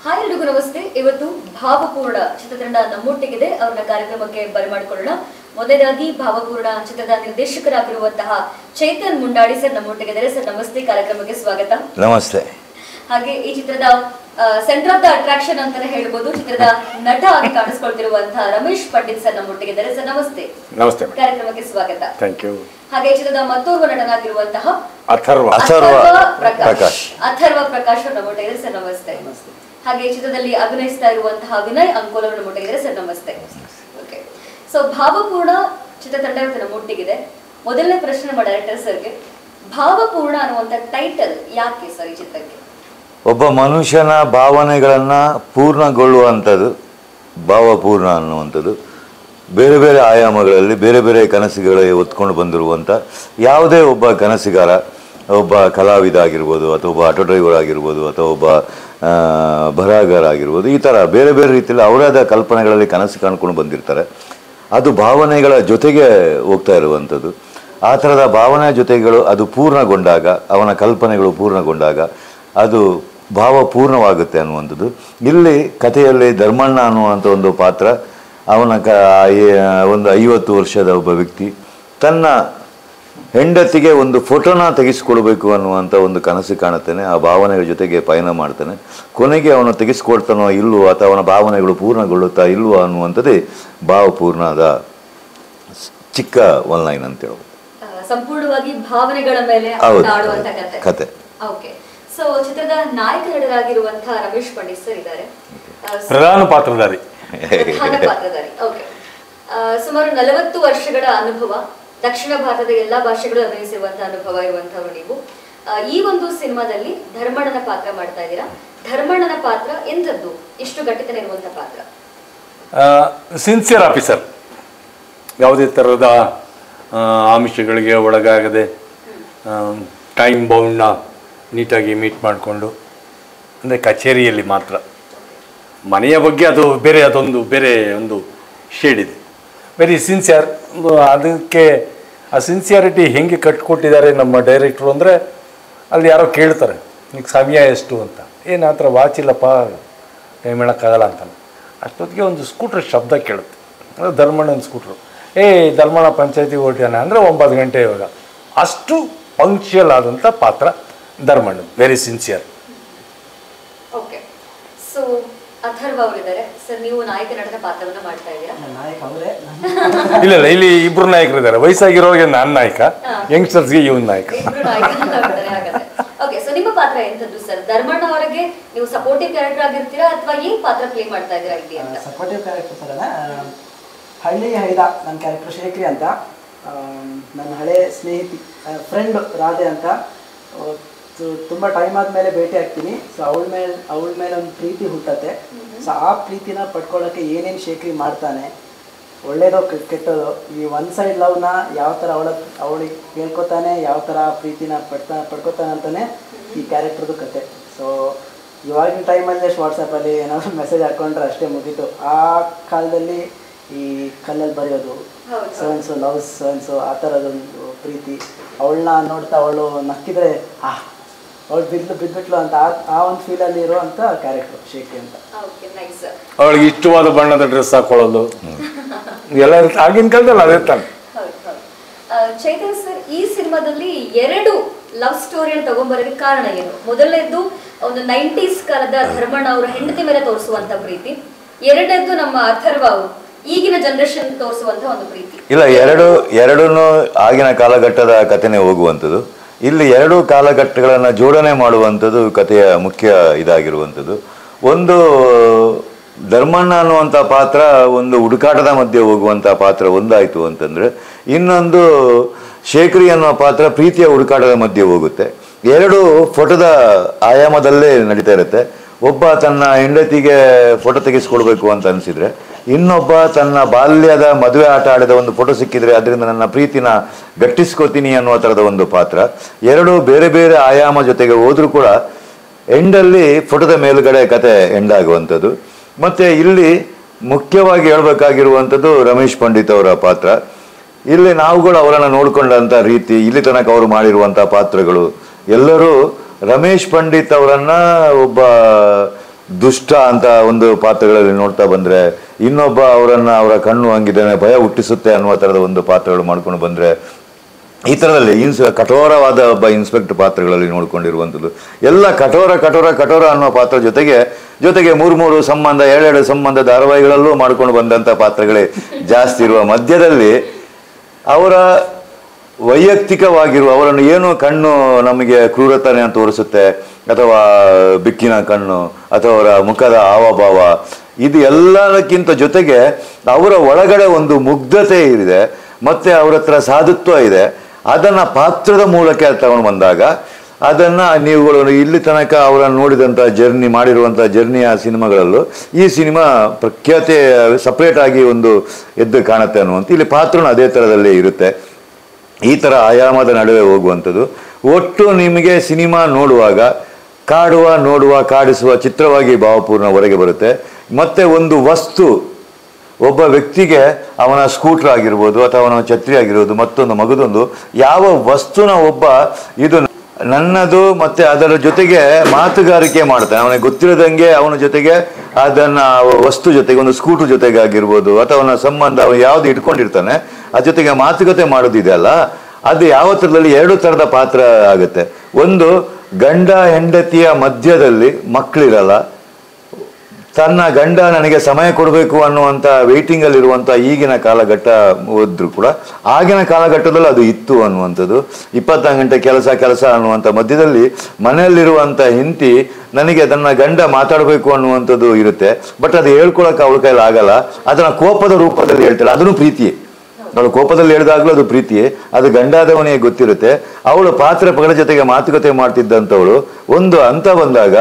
Hi ಎಲ್ರಿಗೂ ನಮಸ್ತೆ ಇವತ್ತು ಭಾವಪೂರ್ಣ ಚಿತ್ರತಂಡ ನಮ್ಮೊಟ್ಟಿಗಿದೆ ಅವ್ರನ್ನ ಕಾರ್ಯಕ್ರಮಕ್ಕೆ ಬರಮಾಡಿಕೊಳ್ಳೋಣ ಮೊದಲನೇದಾಗಿ ಭಾವಪೂರ್ಣ ಚಿತ್ರದ ನಿರ್ದೇಶಕರಾಗಿರುವಂತಹ ಚೇತನ್ ಮುಂಡಾಡಿ ಸರ್ ನಮ್ಮೊಟ್ಟಿಗಿದ್ದಾರೆ ಸರ್ ನಮಸ್ತೆ ಕಾರ್ಯಕ್ರಮಕ್ಕೆ ಸ್ವಾಗತ ನಮಸ್ತೆ ಹಾಗೆ ಈ ಚಿತ್ರದ ಸೆಂಟರ್ ಆಫ್ ದ ಅಟ್ರಾಕ್ಷನ್ ಅಂತಾನೆ ಹೇಳ್ಬೋದು ಚಿತ್ರದ ನಟ ಆಗಿ ಕಾಣಿಸ್ಕೊಳ್ತಿರುವಂತಹ ರಮೇಶ್ ಪಂಡಿತ್ ಸರ್ ನಮ್ಮೊಟ್ಟಿಗಿದ್ದಾರೆ ಸರ್ ನಮಸ್ತೆ ನಮಸ್ತೆ ಕಾರ್ಯಕ್ರಮಕ್ಕೆ ಸ್ವಾಗತ ಥ್ಯಾಂಕ್ ಯು ಹಾಗೆ ಈ ಚಿತ್ರದ ಮತ್ತೋರ್ವ ನಟನಾಗಿರುವಂತಹ ಅಥರ್ವ ಅಥರ್ವ ಪ್ರಕಾಶ್ ಪ್ರಕಾಶ್. ಅಥರ್ವ ಪ್ರಕಾಶ್ ಅವ್ರು ನಮ್ಮೊಟ್ಟಿಗೆ ಸರ್ ನಮಸ್ತೆ ಹಾಗೆ ಈ ಚಿತ್ರದಲ್ಲಿ ಅಭಿನಯಿಸ್ತಾ ಇರುವಂತಹ ವಿನಯ್ ಅಂಕೋಲ್ ಅವರು ನಮ್ಮೊಟ್ಟಿಗೆ ಸರ್ ನಮಸ್ತೆ ಓಕೆ ಸೊ ಭಾವಪೂರ್ಣ ಚಿತ್ರತಂಡ ಇವತ್ತು ನಮ್ಮೊಟ್ಟಿಗಿದೆ ಮೊದಲನೇ ಪ್ರಶ್ನೆ ನಮ್ಮ ಡೈರೆಕ್ಟರ್ ಸರ್ಗೆ ಭಾವಪೂರ್ಣ ಅನ್ನುವಂಥ ಟೈಟಲ್ ಯಾಕೆ ಸರ್ ಈ ಚಿತ್ರಕ್ಕೆ ಒಬ್ಬ ಮನುಷ್ಯನ ಭಾವನೆಗಳನ್ನು ಪೂರ್ಣಗೊಳ್ಳುವಂಥದ್ದು ಭಾವಪೂರ್ಣ ಅನ್ನುವಂಥದ್ದು ಬೇರೆ ಬೇರೆ ಆಯಾಮಗಳಲ್ಲಿ ಬೇರೆ ಬೇರೆ ಕನಸುಗಳಿಗೆ ಹೊತ್ಕೊಂಡು ಬಂದಿರುವಂಥ ಯಾವುದೇ ಒಬ್ಬ ಕನಸುಗಾರ ಒಬ್ಬ ಕಲಾವಿದ ಆಗಿರ್ಬೋದು ಅಥವಾ ಒಬ್ಬ ಆಟೋ ಡ್ರೈವರ್ ಆಗಿರ್ಬೋದು ಅಥವಾ ಒಬ್ಬ ಆ, ಬರಹಗಾರ ಆಗಿರ್ಬೋದು ಈ ಥರ ಬೇರೆ ಬೇರೆ ರೀತಿಯಲ್ಲಿ ಅವರಾದ ಕಲ್ಪನೆಗಳಲ್ಲಿ ಕನಸು ಕಾಣ್ಕೊಂಡು ಬಂದಿರ್ತಾರೆ ಅದು ಭಾವನೆಗಳ ಜೊತೆಗೆ ಹೋಗ್ತಾ ಇರುವಂಥದ್ದು ಆ ಥರದ ಭಾವನೆ ಜೊತೆಗಳು ಅದು ಪೂರ್ಣಗೊಂಡಾಗ ಅವನ ಕಲ್ಪನೆಗಳು ಪೂರ್ಣಗೊಂಡಾಗ ಅದು ಭಾವಪೂರ್ಣವಾಗುತ್ತೆ ಅನ್ನುವಂಥದ್ದು ಇಲ್ಲಿ ಕಥೆಯಲ್ಲಿ ಧರ್ಮಣ್ಣ ಅನ್ನುವಂಥ ಒಂದು ಪಾತ್ರ ಅವನ ಕ ಈ- ಒಂದು ಐವತ್ತು ವರ್ಷದ ಒಬ್ಬ ವ್ಯಕ್ತಿ ತನ್ನ ಹೆಂಡತಿಗೆ ಒಂದು ಫೋಟೋನ ತೆಗೆಸಿಕೊಡ್ಬೇಕು ಅನ್ನುವಂಥ ಒಂದು ಕನಸು ಕಾಣುತ್ತಾನೆ ಆ ಭಾವನೆಗಳ ಜೊತೆಗೆ ಪಯಣ ಮಾಡ್ತಾನೆ ಕೊನೆಗೆ ಅವನು ತೆಗೆಸ್ಕೊಡ್ತಾನೋ ಇಲ್ವೋ ಅಥವಾ ಅವನ ಭಾವನೆಗಳು ಪೂರ್ಣಗೊಳ್ಳುತ್ತಾ ಇಲ್ವೋ ಅನ್ನುವಂಥದ್ದೇ ಭಾವಪೂರ್ಣದ ಸ್- ಚಿಕ್ಕ ಒನ್ ಲೈನ್ ಅಂತ ಹೇಳ್ಬೋದು ಆ, ಸಂಪೂರ್ಣವಾಗಿ ಭಾವನೆಗಳ ಮೇಲೆ ಹೌದು. ಆಡುವಂತ ಕತೆ ಕತೆ. ಓಕೆ ಸೊ ಚಿತ್ರದ ನಾಯಕ ನಟರಾಗಿರುವಂತಹ ರಮೇಶ್ ಪಂಡಿತ್ ಸರ್ ಇದ್ದಾರೆ ಆ, ಸೊ- ಪ್ರಧಾನ ಪಾತ್ರಧಾರಿ ಪ್ರಧಾನ ಪಾತ್ರಧಾರಿ ಓಕೆ ಸುಮಾರು ನಲವತ್ತು ವರ್ಷಗಳ ಅನುಭವ ದಕ್ಷಿಣ ಭಾರತದ ಎಲ್ಲಾ ಭಾಷೆಗಳು ಅಭಿನಯಿಸಿರುವಂತಹ ಅನುಭವ ಇರುವಂತಹವರು ನೀವು ಆ, ಈ ಒಂದು ಸಿನಿಮಾದಲ್ಲಿ ಧರ್ಮಣ್ಣನ ಪಾತ್ರ ಮಾಡ್ತಾ ಇದ್ದೀರಾ ಧರ್ಮಣ್ಣನ ಪಾತ್ರ ಎಂಥದ್ದು ಎಷ್ಟು ಗಟ್ಟಿತನ ಇರುವಂತ ಪಾತ್ರ ಸಿನ್ಸಿಯರ್ ಆಫೀಸರ್ ಯಾವುದೇ ಥರದ ಆ, ಆಮಿಷಗಳಿಗೆ ಒಳಗಾಗದೆ ಟೈಮ್ ಬೌಂಡ್ನ ನೀಟಾಗಿ ಮೀಟ್ ಮಾಡಿಕೊಂಡು ಅಂದರೆ ಕಚೇರಿಯಲ್ಲಿ ಮಾತ್ರ ಮನೆಯ ಬಗ್ಗೆ ಅದು ಬೇರೆ ಅದೊಂದು ಬೇರೆ ಒಂದು ಶೇಡ್ ಇದೆ ವೆರಿ ಸಿನ್ಸಿಯರ್ ಅದಕ್ಕೆ ಆ ಸಿನ್ಸಿಯಾರಿಟಿ ಹೆಂಗೆ ಕಟ್ಕೊಟ್ಟಿದ್ದಾರೆ ನಮ್ಮ ಡೈರೆಕ್ಟ್ರು ಅಂದರೆ ಅಲ್ಲಿ ಯಾರೋ ಕೇಳ್ತಾರೆ ಈಗ ಸಮಯ ಎಷ್ಟು ಅಂತ ಏನು ಆ ಥರ ವಾಚ್ ಇಲ್ಲಪ್ಪ ಟೈಮ್ ಹೇಳೋಕ್ಕಾಗಲ್ಲ ಅಂತಾನೆ ಅಷ್ಟೊತ್ತಿಗೆ ಒಂದು ಸ್ಕೂಟ್ರ್ ಶಬ್ದ ಕೇಳುತ್ತೆ ಅದು ಧರ್ಮಣ್ಣನ ಸ್ಕೂಟ್ರು ಏ ಧರ್ಮಣ್ಣ ಪಂಚಾಯತಿ ಹೊರಟ್ಯಾನೆ ಅಂದರೆ ಒಂಬತ್ತು ಗಂಟೆ ಇವಾಗ ಅಷ್ಟು ಪಂಕ್ಚುಯಲ್ ಆದಂಥ ಪಾತ್ರ ಧರ್ಮಣ್ಣನ್ very sincere okay so Atharva ಅವರಿದ್ದಾರೆ ಸರ್ ನೀವು ನಾಯಕ ನಟನ ಪಾತ್ರವನ್ನ ಮಾಡ್ತಾ ಇದ್ದೀರಾ ನಾಯಕ ಅವರೇ ಇಲ್ಲ ಇಲ್ಲ ಇಲ್ಲಿ ಇಬ್ರು ನಾಯಕರಿದ್ದಾರೆ ವಯಸ್ಸಾಗಿರೋರಿಗೆ ನಾನು ನಾಯಕ ಯಂಗ್ಸ್ಟರ್ಸ್ಗೆ ಇವನ್ ನಾಯಕ ಇಬ್ರು ನಾಯಕರಾಗಿದ್ದಾರೆ ಹಾಗಾದ್ರೆ ಓಕೆ ಸೊ ನಿಮ್ಮ ಪಾತ್ರ ಎಂತದ್ದು ಸರ್ ಧರ್ಮಣ್ಣ ಅವರಿಗೆ ನೀವು ಸಪೋರ್ಟಿವ್ ಕ್ಯಾರೆಕ್ಟರ್ ಆಗಿರ್ತೀರಾ ಅಥವಾ ಏನ್ ಪಾತ್ರ ಪ್ಲೇ ಮಾಡ್ತಾ ಇದ್ದೀರಾ ಇಲ್ಲಿ ಅಂತ ಸಪೋರ್ಟಿವ್ ಕ್ಯಾರೆಕ್ಟರ್ ಥರನ ಹಳ್ಳಿ ಹೈದ ನನ್ನ ಕ್ಯಾರೆಕ್ಟರ್ ಶೇಖರಿ ಅಂತ ಆ, ನನ್ನ ಹಳೆ ಸ್ನೇಹಿತಿ ಫ್ರೆಂಡ್ ರಾಧೆ ಅಂತ ತುಂಬ ಟೈಮ್ ಆದಮೇಲೆ ಭೇಟಿ ಆಗ್ತೀನಿ ಸೊ ಅವಳ ಮೇಲೆ ಅವಳ ಮೇಲೆ ಒಂದು ಪ್ರೀತಿ ಹುಟ್ಟತ್ತೆ ಸೊ ಆ ಪ್ರೀತಿನ ಪಡ್ಕೊಳ್ಳೋಕ್ಕೆ ಏನೇನು ಶೇಖರಿ ಮಾಡ್ತಾನೆ ಒಳ್ಳೇದೋ ಕೆ- ಕೆಟ್ಟದೋ ಈ ಒನ್ ಸೈಡ್ ಲವ್ನ ಯಾವ ಥರ ಅವಳ ಅವಳಿಗೆ ಕೇಳ್ಕೊತಾನೆ ಯಾವ ಥರ ಪ್ರೀತಿನ ಪಡ್ತಾ ಪಡ್ಕೊತಾನೆ ಅಂತಾನೆ ಈ ಕ್ಯಾರೆಕ್ಟರ್ದು ಕತೆ ಸೊ ಇವಾಗಿನ ಟೈಮಲ್ಲಿ ಅಷ್ಟು ವಾಟ್ಸಪ್ಪಲ್ಲಿ ಏನಾದ್ರು ಮೆಸೇಜ್ ಹಾಕೊಂಡ್ರೆ ಅಷ್ಟೇ ಮುಗೀತು ಆ ಕಾಲದಲ್ಲಿ ಈ ಕಲ್ಲಲ್ಲಿ ಬರೆಯೋದು ಹೌದು. ಸೋನ್ಸು ಲವ್ಸ್ ಸೋನ್ಸು ಆ ಥರದೊಂದು ಪ್ರೀತಿ ಅವಳನ್ನ ನೋಡ್ತಾ ಅವಳು ನಕ್ಕಿದ್ರೆ ಆ ಅವಳು ಬಿದ್ಲು ಬಿದ್ಬಿಟ್ಲು ಅಂತ ಆ ಆ ಒಂದು ಫೀಲಲ್ಲಿ ಇರುವಂಥ ಕ್ಯಾರೆಕ್ಟರ್ ಶೇಖಿ ಅಂತ ಓಕೆ ನೈಸ್ ಅವಳಿಗೆ ಇಷ್ಟವಾದ ಬಣ್ಣದ ಡ್ರೆಸ್ ಹಾಕೊಳ್ಳೋದು ಎಲ್ಲ ಇರುತ್ತೆ. ಆಗಿನ ಕಾಲದಲ್ಲಿ ಅದೇ ತಾನೆ ಹೌದು ಹೌದು ಆ, ಚೈತನ್ಯ ಸರ್ ಈ ಸಿನಿಮಾದಲ್ಲಿ ಎರಡು ಲವ್ ಸ್ಟೋರಿಯನ್ನು ತಗೊಂಬರೋದಕ್ಕೆ ಕಾರಣ ಏನು ಮೊದಲನೇದ್ದು ಒಂದು ನೈಂಟೀಸ್ ಕಾಲದ ಧರ್ಮಣ್ಣ ಅವರ ಹೆಂಡತಿ ಮೇಲೆ ತೋರಿಸುವಂತ ಪ್ರೀತಿ ಎರಡನೇದ್ದು ನಮ್ಮ ಅಥರ್ವ ಅವರು ಈಗಿನ ಜನರೇಷನ್ ತೋರಿಸುವಂತ ಒಂದು ಪ್ರೀತಿ ಇಲ್ಲ ಎರಡು ಎರಡೂ ಆಗಿನ ಕಾಲಘಟ್ಟದ ಕಥೆನೇ ಹೋಗುವಂಥದ್ದು ಇಲ್ಲಿ ಎರಡು ಕಾಲಘಟ್ಟಗಳನ್ನು ಜೋಡಣೆ ಮಾಡುವಂಥದ್ದು ಕಥೆಯ ಮುಖ್ಯ ಇದಾಗಿರುವಂಥದ್ದು ಒಂದು ಧರ್ಮಣ್ಣ ಅನ್ನುವಂಥ ಪಾತ್ರ ಒಂದು ಹುಡುಕಾಟದ ಮಧ್ಯೆ ಹೋಗುವಂಥ ಪಾತ್ರ ಒಂದಾಯಿತು ಅಂತಂದರೆ ಇನ್ನೊಂದು ಶೇಖರಿ ಅನ್ನುವ ಪಾತ್ರ ಪ್ರೀತಿಯ ಹುಡುಕಾಟದ ಮಧ್ಯೆ ಹೋಗುತ್ತೆ ಎರಡು ಫೋಟೋದ ಆಯಾಮದಲ್ಲೇ ನಡೀತಾ ಇರುತ್ತೆ ಒಬ್ಬ ತನ್ನ ಹೆಂಡತಿಗೆ ಫೋಟೋ ತೆಗೆಸ್ಕೊಡ್ಬೇಕು ಅಂತ ಅನಿಸಿದ್ರೆ ಇನ್ನೊಬ್ಬ ತನ್ನ ಬಾಲ್ಯದ ಮದುವೆ ಆಟ ಆಡಿದ ಒಂದು ಫೋಟೋ ಸಿಕ್ಕಿದ್ರೆ ಅದರಿಂದ ನನ್ನ ಪ್ರೀತಿನ ಗಟ್ಟಿಸ್ಕೋತೀನಿ ಅನ್ನುವ ಥರದ ಒಂದು ಪಾತ್ರ ಎರಡು ಬೇರೆ ಬೇರೆ ಆಯಾಮ ಜೊತೆಗೆ ಹೋದ್ರೂ ಕೂಡ ಎಂಡಲ್ಲಿ ಫೋಟೋದ ಮೇಲುಗಡೆ ಕತೆ ಎಂಡ್ ಆಗುವಂಥದ್ದು ಮತ್ತು ಇಲ್ಲಿ ಮುಖ್ಯವಾಗಿ ಹೇಳಬೇಕಾಗಿರುವಂಥದ್ದು ರಮೇಶ್ ಪಂಡಿತ್ ಅವರ ಪಾತ್ರ ಇಲ್ಲಿ ನಾವುಗಳು ಅವರನ್ನು ನೋಡ್ಕೊಂಡಂಥ ರೀತಿ ಇಲ್ಲಿ ತನಕ ಅವರು ಮಾಡಿರುವಂಥ ಪಾತ್ರಗಳು ಎಲ್ಲರೂ ರಮೇಶ್ ಪಂಡಿತ್ ಅವರನ್ನ ಒಬ್ಬ ದುಷ್ಟ ಅಂತ ಒಂದು ಪಾತ್ರಗಳಲ್ಲಿ ನೋಡ್ತಾ ಬಂದ್ರೆ ಇನ್ನೊಬ್ಬ ಅವರನ್ನ ಅವರ ಕಣ್ಣು ಹಂಗಿದ್ದಾನೆ ಭಯ ಹುಟ್ಟಿಸುತ್ತೆ ಅನ್ನುವ ಥರದ ಒಂದು ಪಾತ್ರಗಳು ಮಾಡ್ಕೊಂಡು ಬಂದ್ರೆ ಈ ಥರದಲ್ಲಿ ಇನ್ಸ್ ಕಠೋರವಾದ ಒಬ್ಬ ಇನ್ಸ್ಪೆಕ್ಟರ್ ಪಾತ್ರಗಳಲ್ಲಿ ನೋಡ್ಕೊಂಡಿರುವಂಥದ್ದು ಎಲ್ಲ ಕಠೋರ ಕಠೋರ ಕಠೋರ ಅನ್ನೋ ಪಾತ್ರ ಜೊತೆಗೆ ಜೊತೆಗೆ ಮೂರು ಮೂರು ಸಂಬಂಧ ಎರಡೆರಡು ಸಂಬಂಧ ಧಾರಾವಾಹಿಗಳಲ್ಲೂ ಮಾಡ್ಕೊಂಡು ಬಂದಂಥ ಪಾತ್ರಗಳೇ ಜಾಸ್ತಿ ಇರುವ ಮಧ್ಯದಲ್ಲಿ ಅವರ ವೈಯಕ್ತಿಕವಾಗಿರುವ ಅವರನ್ನು ಏನು ಕಣ್ಣು ನಮಗೆ ಕ್ರೂರತನ ತೋರಿಸುತ್ತೆ ಅಥವಾ ಬಿಕ್ಕಿನ ಕಣ್ಣು ಅಥವಾ ಅವರ ಮುಖದ ಹಾವಭಾವ ಇದು ಎಲ್ಲದಕ್ಕಿಂತ ಜೊತೆಗೆ ಅವರ ಒಳಗಡೆ ಒಂದು ಮುಗ್ಧತೆ ಇದೆ ಮತ್ತೆ ಅವರ ಹತ್ರ ಸಾಧುತ್ವ ಇದೆ ಅದನ್ನ ಪಾತ್ರದ ಮೂಲಕ ತಗೊಂಡು ಬಂದಾಗ ಅದನ್ನ ನೀವುಗಳು ಇಲ್ಲಿ ತನಕ ಅವರನ್ನು ನೋಡಿದಂಥ ಜರ್ನಿ ಮಾಡಿರುವಂಥ ಜರ್ನಿಯ ಸಿನಿಮಾಗಳಲ್ಲೂ ಈ ಸಿನಿಮಾ ಪ್ರಖ್ಯಾತಿ ಸಪ್ರೇಟ್ ಆಗಿ ಒಂದು ಎದ್ದು ಕಾಣುತ್ತೆ ಅನ್ನುವಂಥ ಇಲ್ಲಿ ಪಾತ್ರನೂ ಅದೇ ಥರದಲ್ಲೇ ಇರುತ್ತೆ ಈ ಥರ ಆಯಾಮದ ನಡುವೆ ಹೋಗುವಂಥದ್ದು ಒಟ್ಟು ನಿಮಗೆ ಸಿನಿಮಾ ನೋಡುವಾಗ ಕಾಡುವ ನೋಡುವ ಕಾಡಿಸುವ ಚಿತ್ರವಾಗಿ ಭಾವಪೂರ್ಣ ಹೊರಗೆ ಬರುತ್ತೆ ಮತ್ತೆ ಒಂದು ವಸ್ತು ಒಬ್ಬ ವ್ಯಕ್ತಿಗೆ ಅವನ ಸ್ಕೂಟರ್ ಆಗಿರ್ಬೋದು ಅಥವಾ ಅವನ ಛತ್ರಿ ಆಗಿರ್ಬೋದು ಮತ್ತೊಂದು ಮಗದೊಂದು ಯಾವ ವಸ್ತುನ ಒಬ್ಬ ಇದು ನನ್ನದು ಮತ್ತೆ ಅದರ ಜೊತೆಗೆ ಮಾತುಗಾರಿಕೆ ಮಾಡ್ತಾನೆ ಅವನಿಗೆ ಗೊತ್ತಿರದಂಗೆ ಅವನ ಜೊತೆಗೆ ಅದನ್ನ ವಸ್ತು ಜೊತೆಗೆ ಒಂದು ಸ್ಕೂಟರ್ ಜೊತೆಗೆ ಆಗಿರ್ಬೋದು ಅಥವಾ ಅವನ ಸಂಬಂಧ ಅವನು ಯಾವ್ದು ಇಟ್ಕೊಂಡಿರ್ತಾನೆ ಅದ್ರ ಜೊತೆಗೆ ಮಾತುಕತೆ ಮಾಡೋದಿದೆಯಲ್ಲ ಅದು ಯಾವ ಥರದಲ್ಲಿ ಎರಡು ಥರದ ಪಾತ್ರ ಆಗುತ್ತೆ ಒಂದು ಗಂಡ ಹೆಂಡತಿಯ ಮಧ್ಯದಲ್ಲಿ ಮಕ್ಕಳಿರಲ್ಲ ತನ್ನ ಗಂಡ ನನಗೆ ಸಮಯ ಕೊಡಬೇಕು ಅನ್ನುವಂಥ ವೇಟಿಂಗಲ್ಲಿರುವಂಥ ಈಗಿನ ಕಾಲಘಟ್ಟ ಹೋದ್ರು ಕೂಡ ಆಗಿನ ಕಾಲಘಟ್ಟದಲ್ಲಿ ಅದು ಇತ್ತು ಅನ್ನುವಂಥದ್ದು ಇಪ್ಪತ್ತಾರು ಗಂಟೆ ಕೆಲಸ ಕೆಲಸ ಅನ್ನುವಂಥ ಮಧ್ಯದಲ್ಲಿ ಮನೆಯಲ್ಲಿರುವಂಥ ಹೆಂಡತಿ ನನಗೆ ತನ್ನ ಗಂಡ ಮಾತಾಡಬೇಕು ಅನ್ನುವಂಥದ್ದು ಇರುತ್ತೆ ಬಟ್ ಅದು ಹೇಳ್ಕೊಳಕ್ಕೆ ಅವಳ ಕೈಲಿ ಆಗಲ್ಲ ಅದನ್ನ ಕೋಪದ ರೂಪದಲ್ಲಿ ಹೇಳ್ತಾಳೆ ಅದನ್ನು ಪ್ರೀತಿಯೇ ಅವಳು ಕೋಪದಲ್ಲಿ ಹೇಳಿದಾಗಲೂ ಅದು ಪ್ರೀತಿಯೇ ಅದು ಗಂಡಾದವನಿಗೆ ಗೊತ್ತಿರುತ್ತೆ ಅವಳು ಪಾತ್ರ ಪಗಳ ಜೊತೆಗೆ ಮಾತುಕತೆ ಮಾಡ್ತಿದ್ದಂಥವಳು ಒಂದು ಹಂತ ಬಂದಾಗ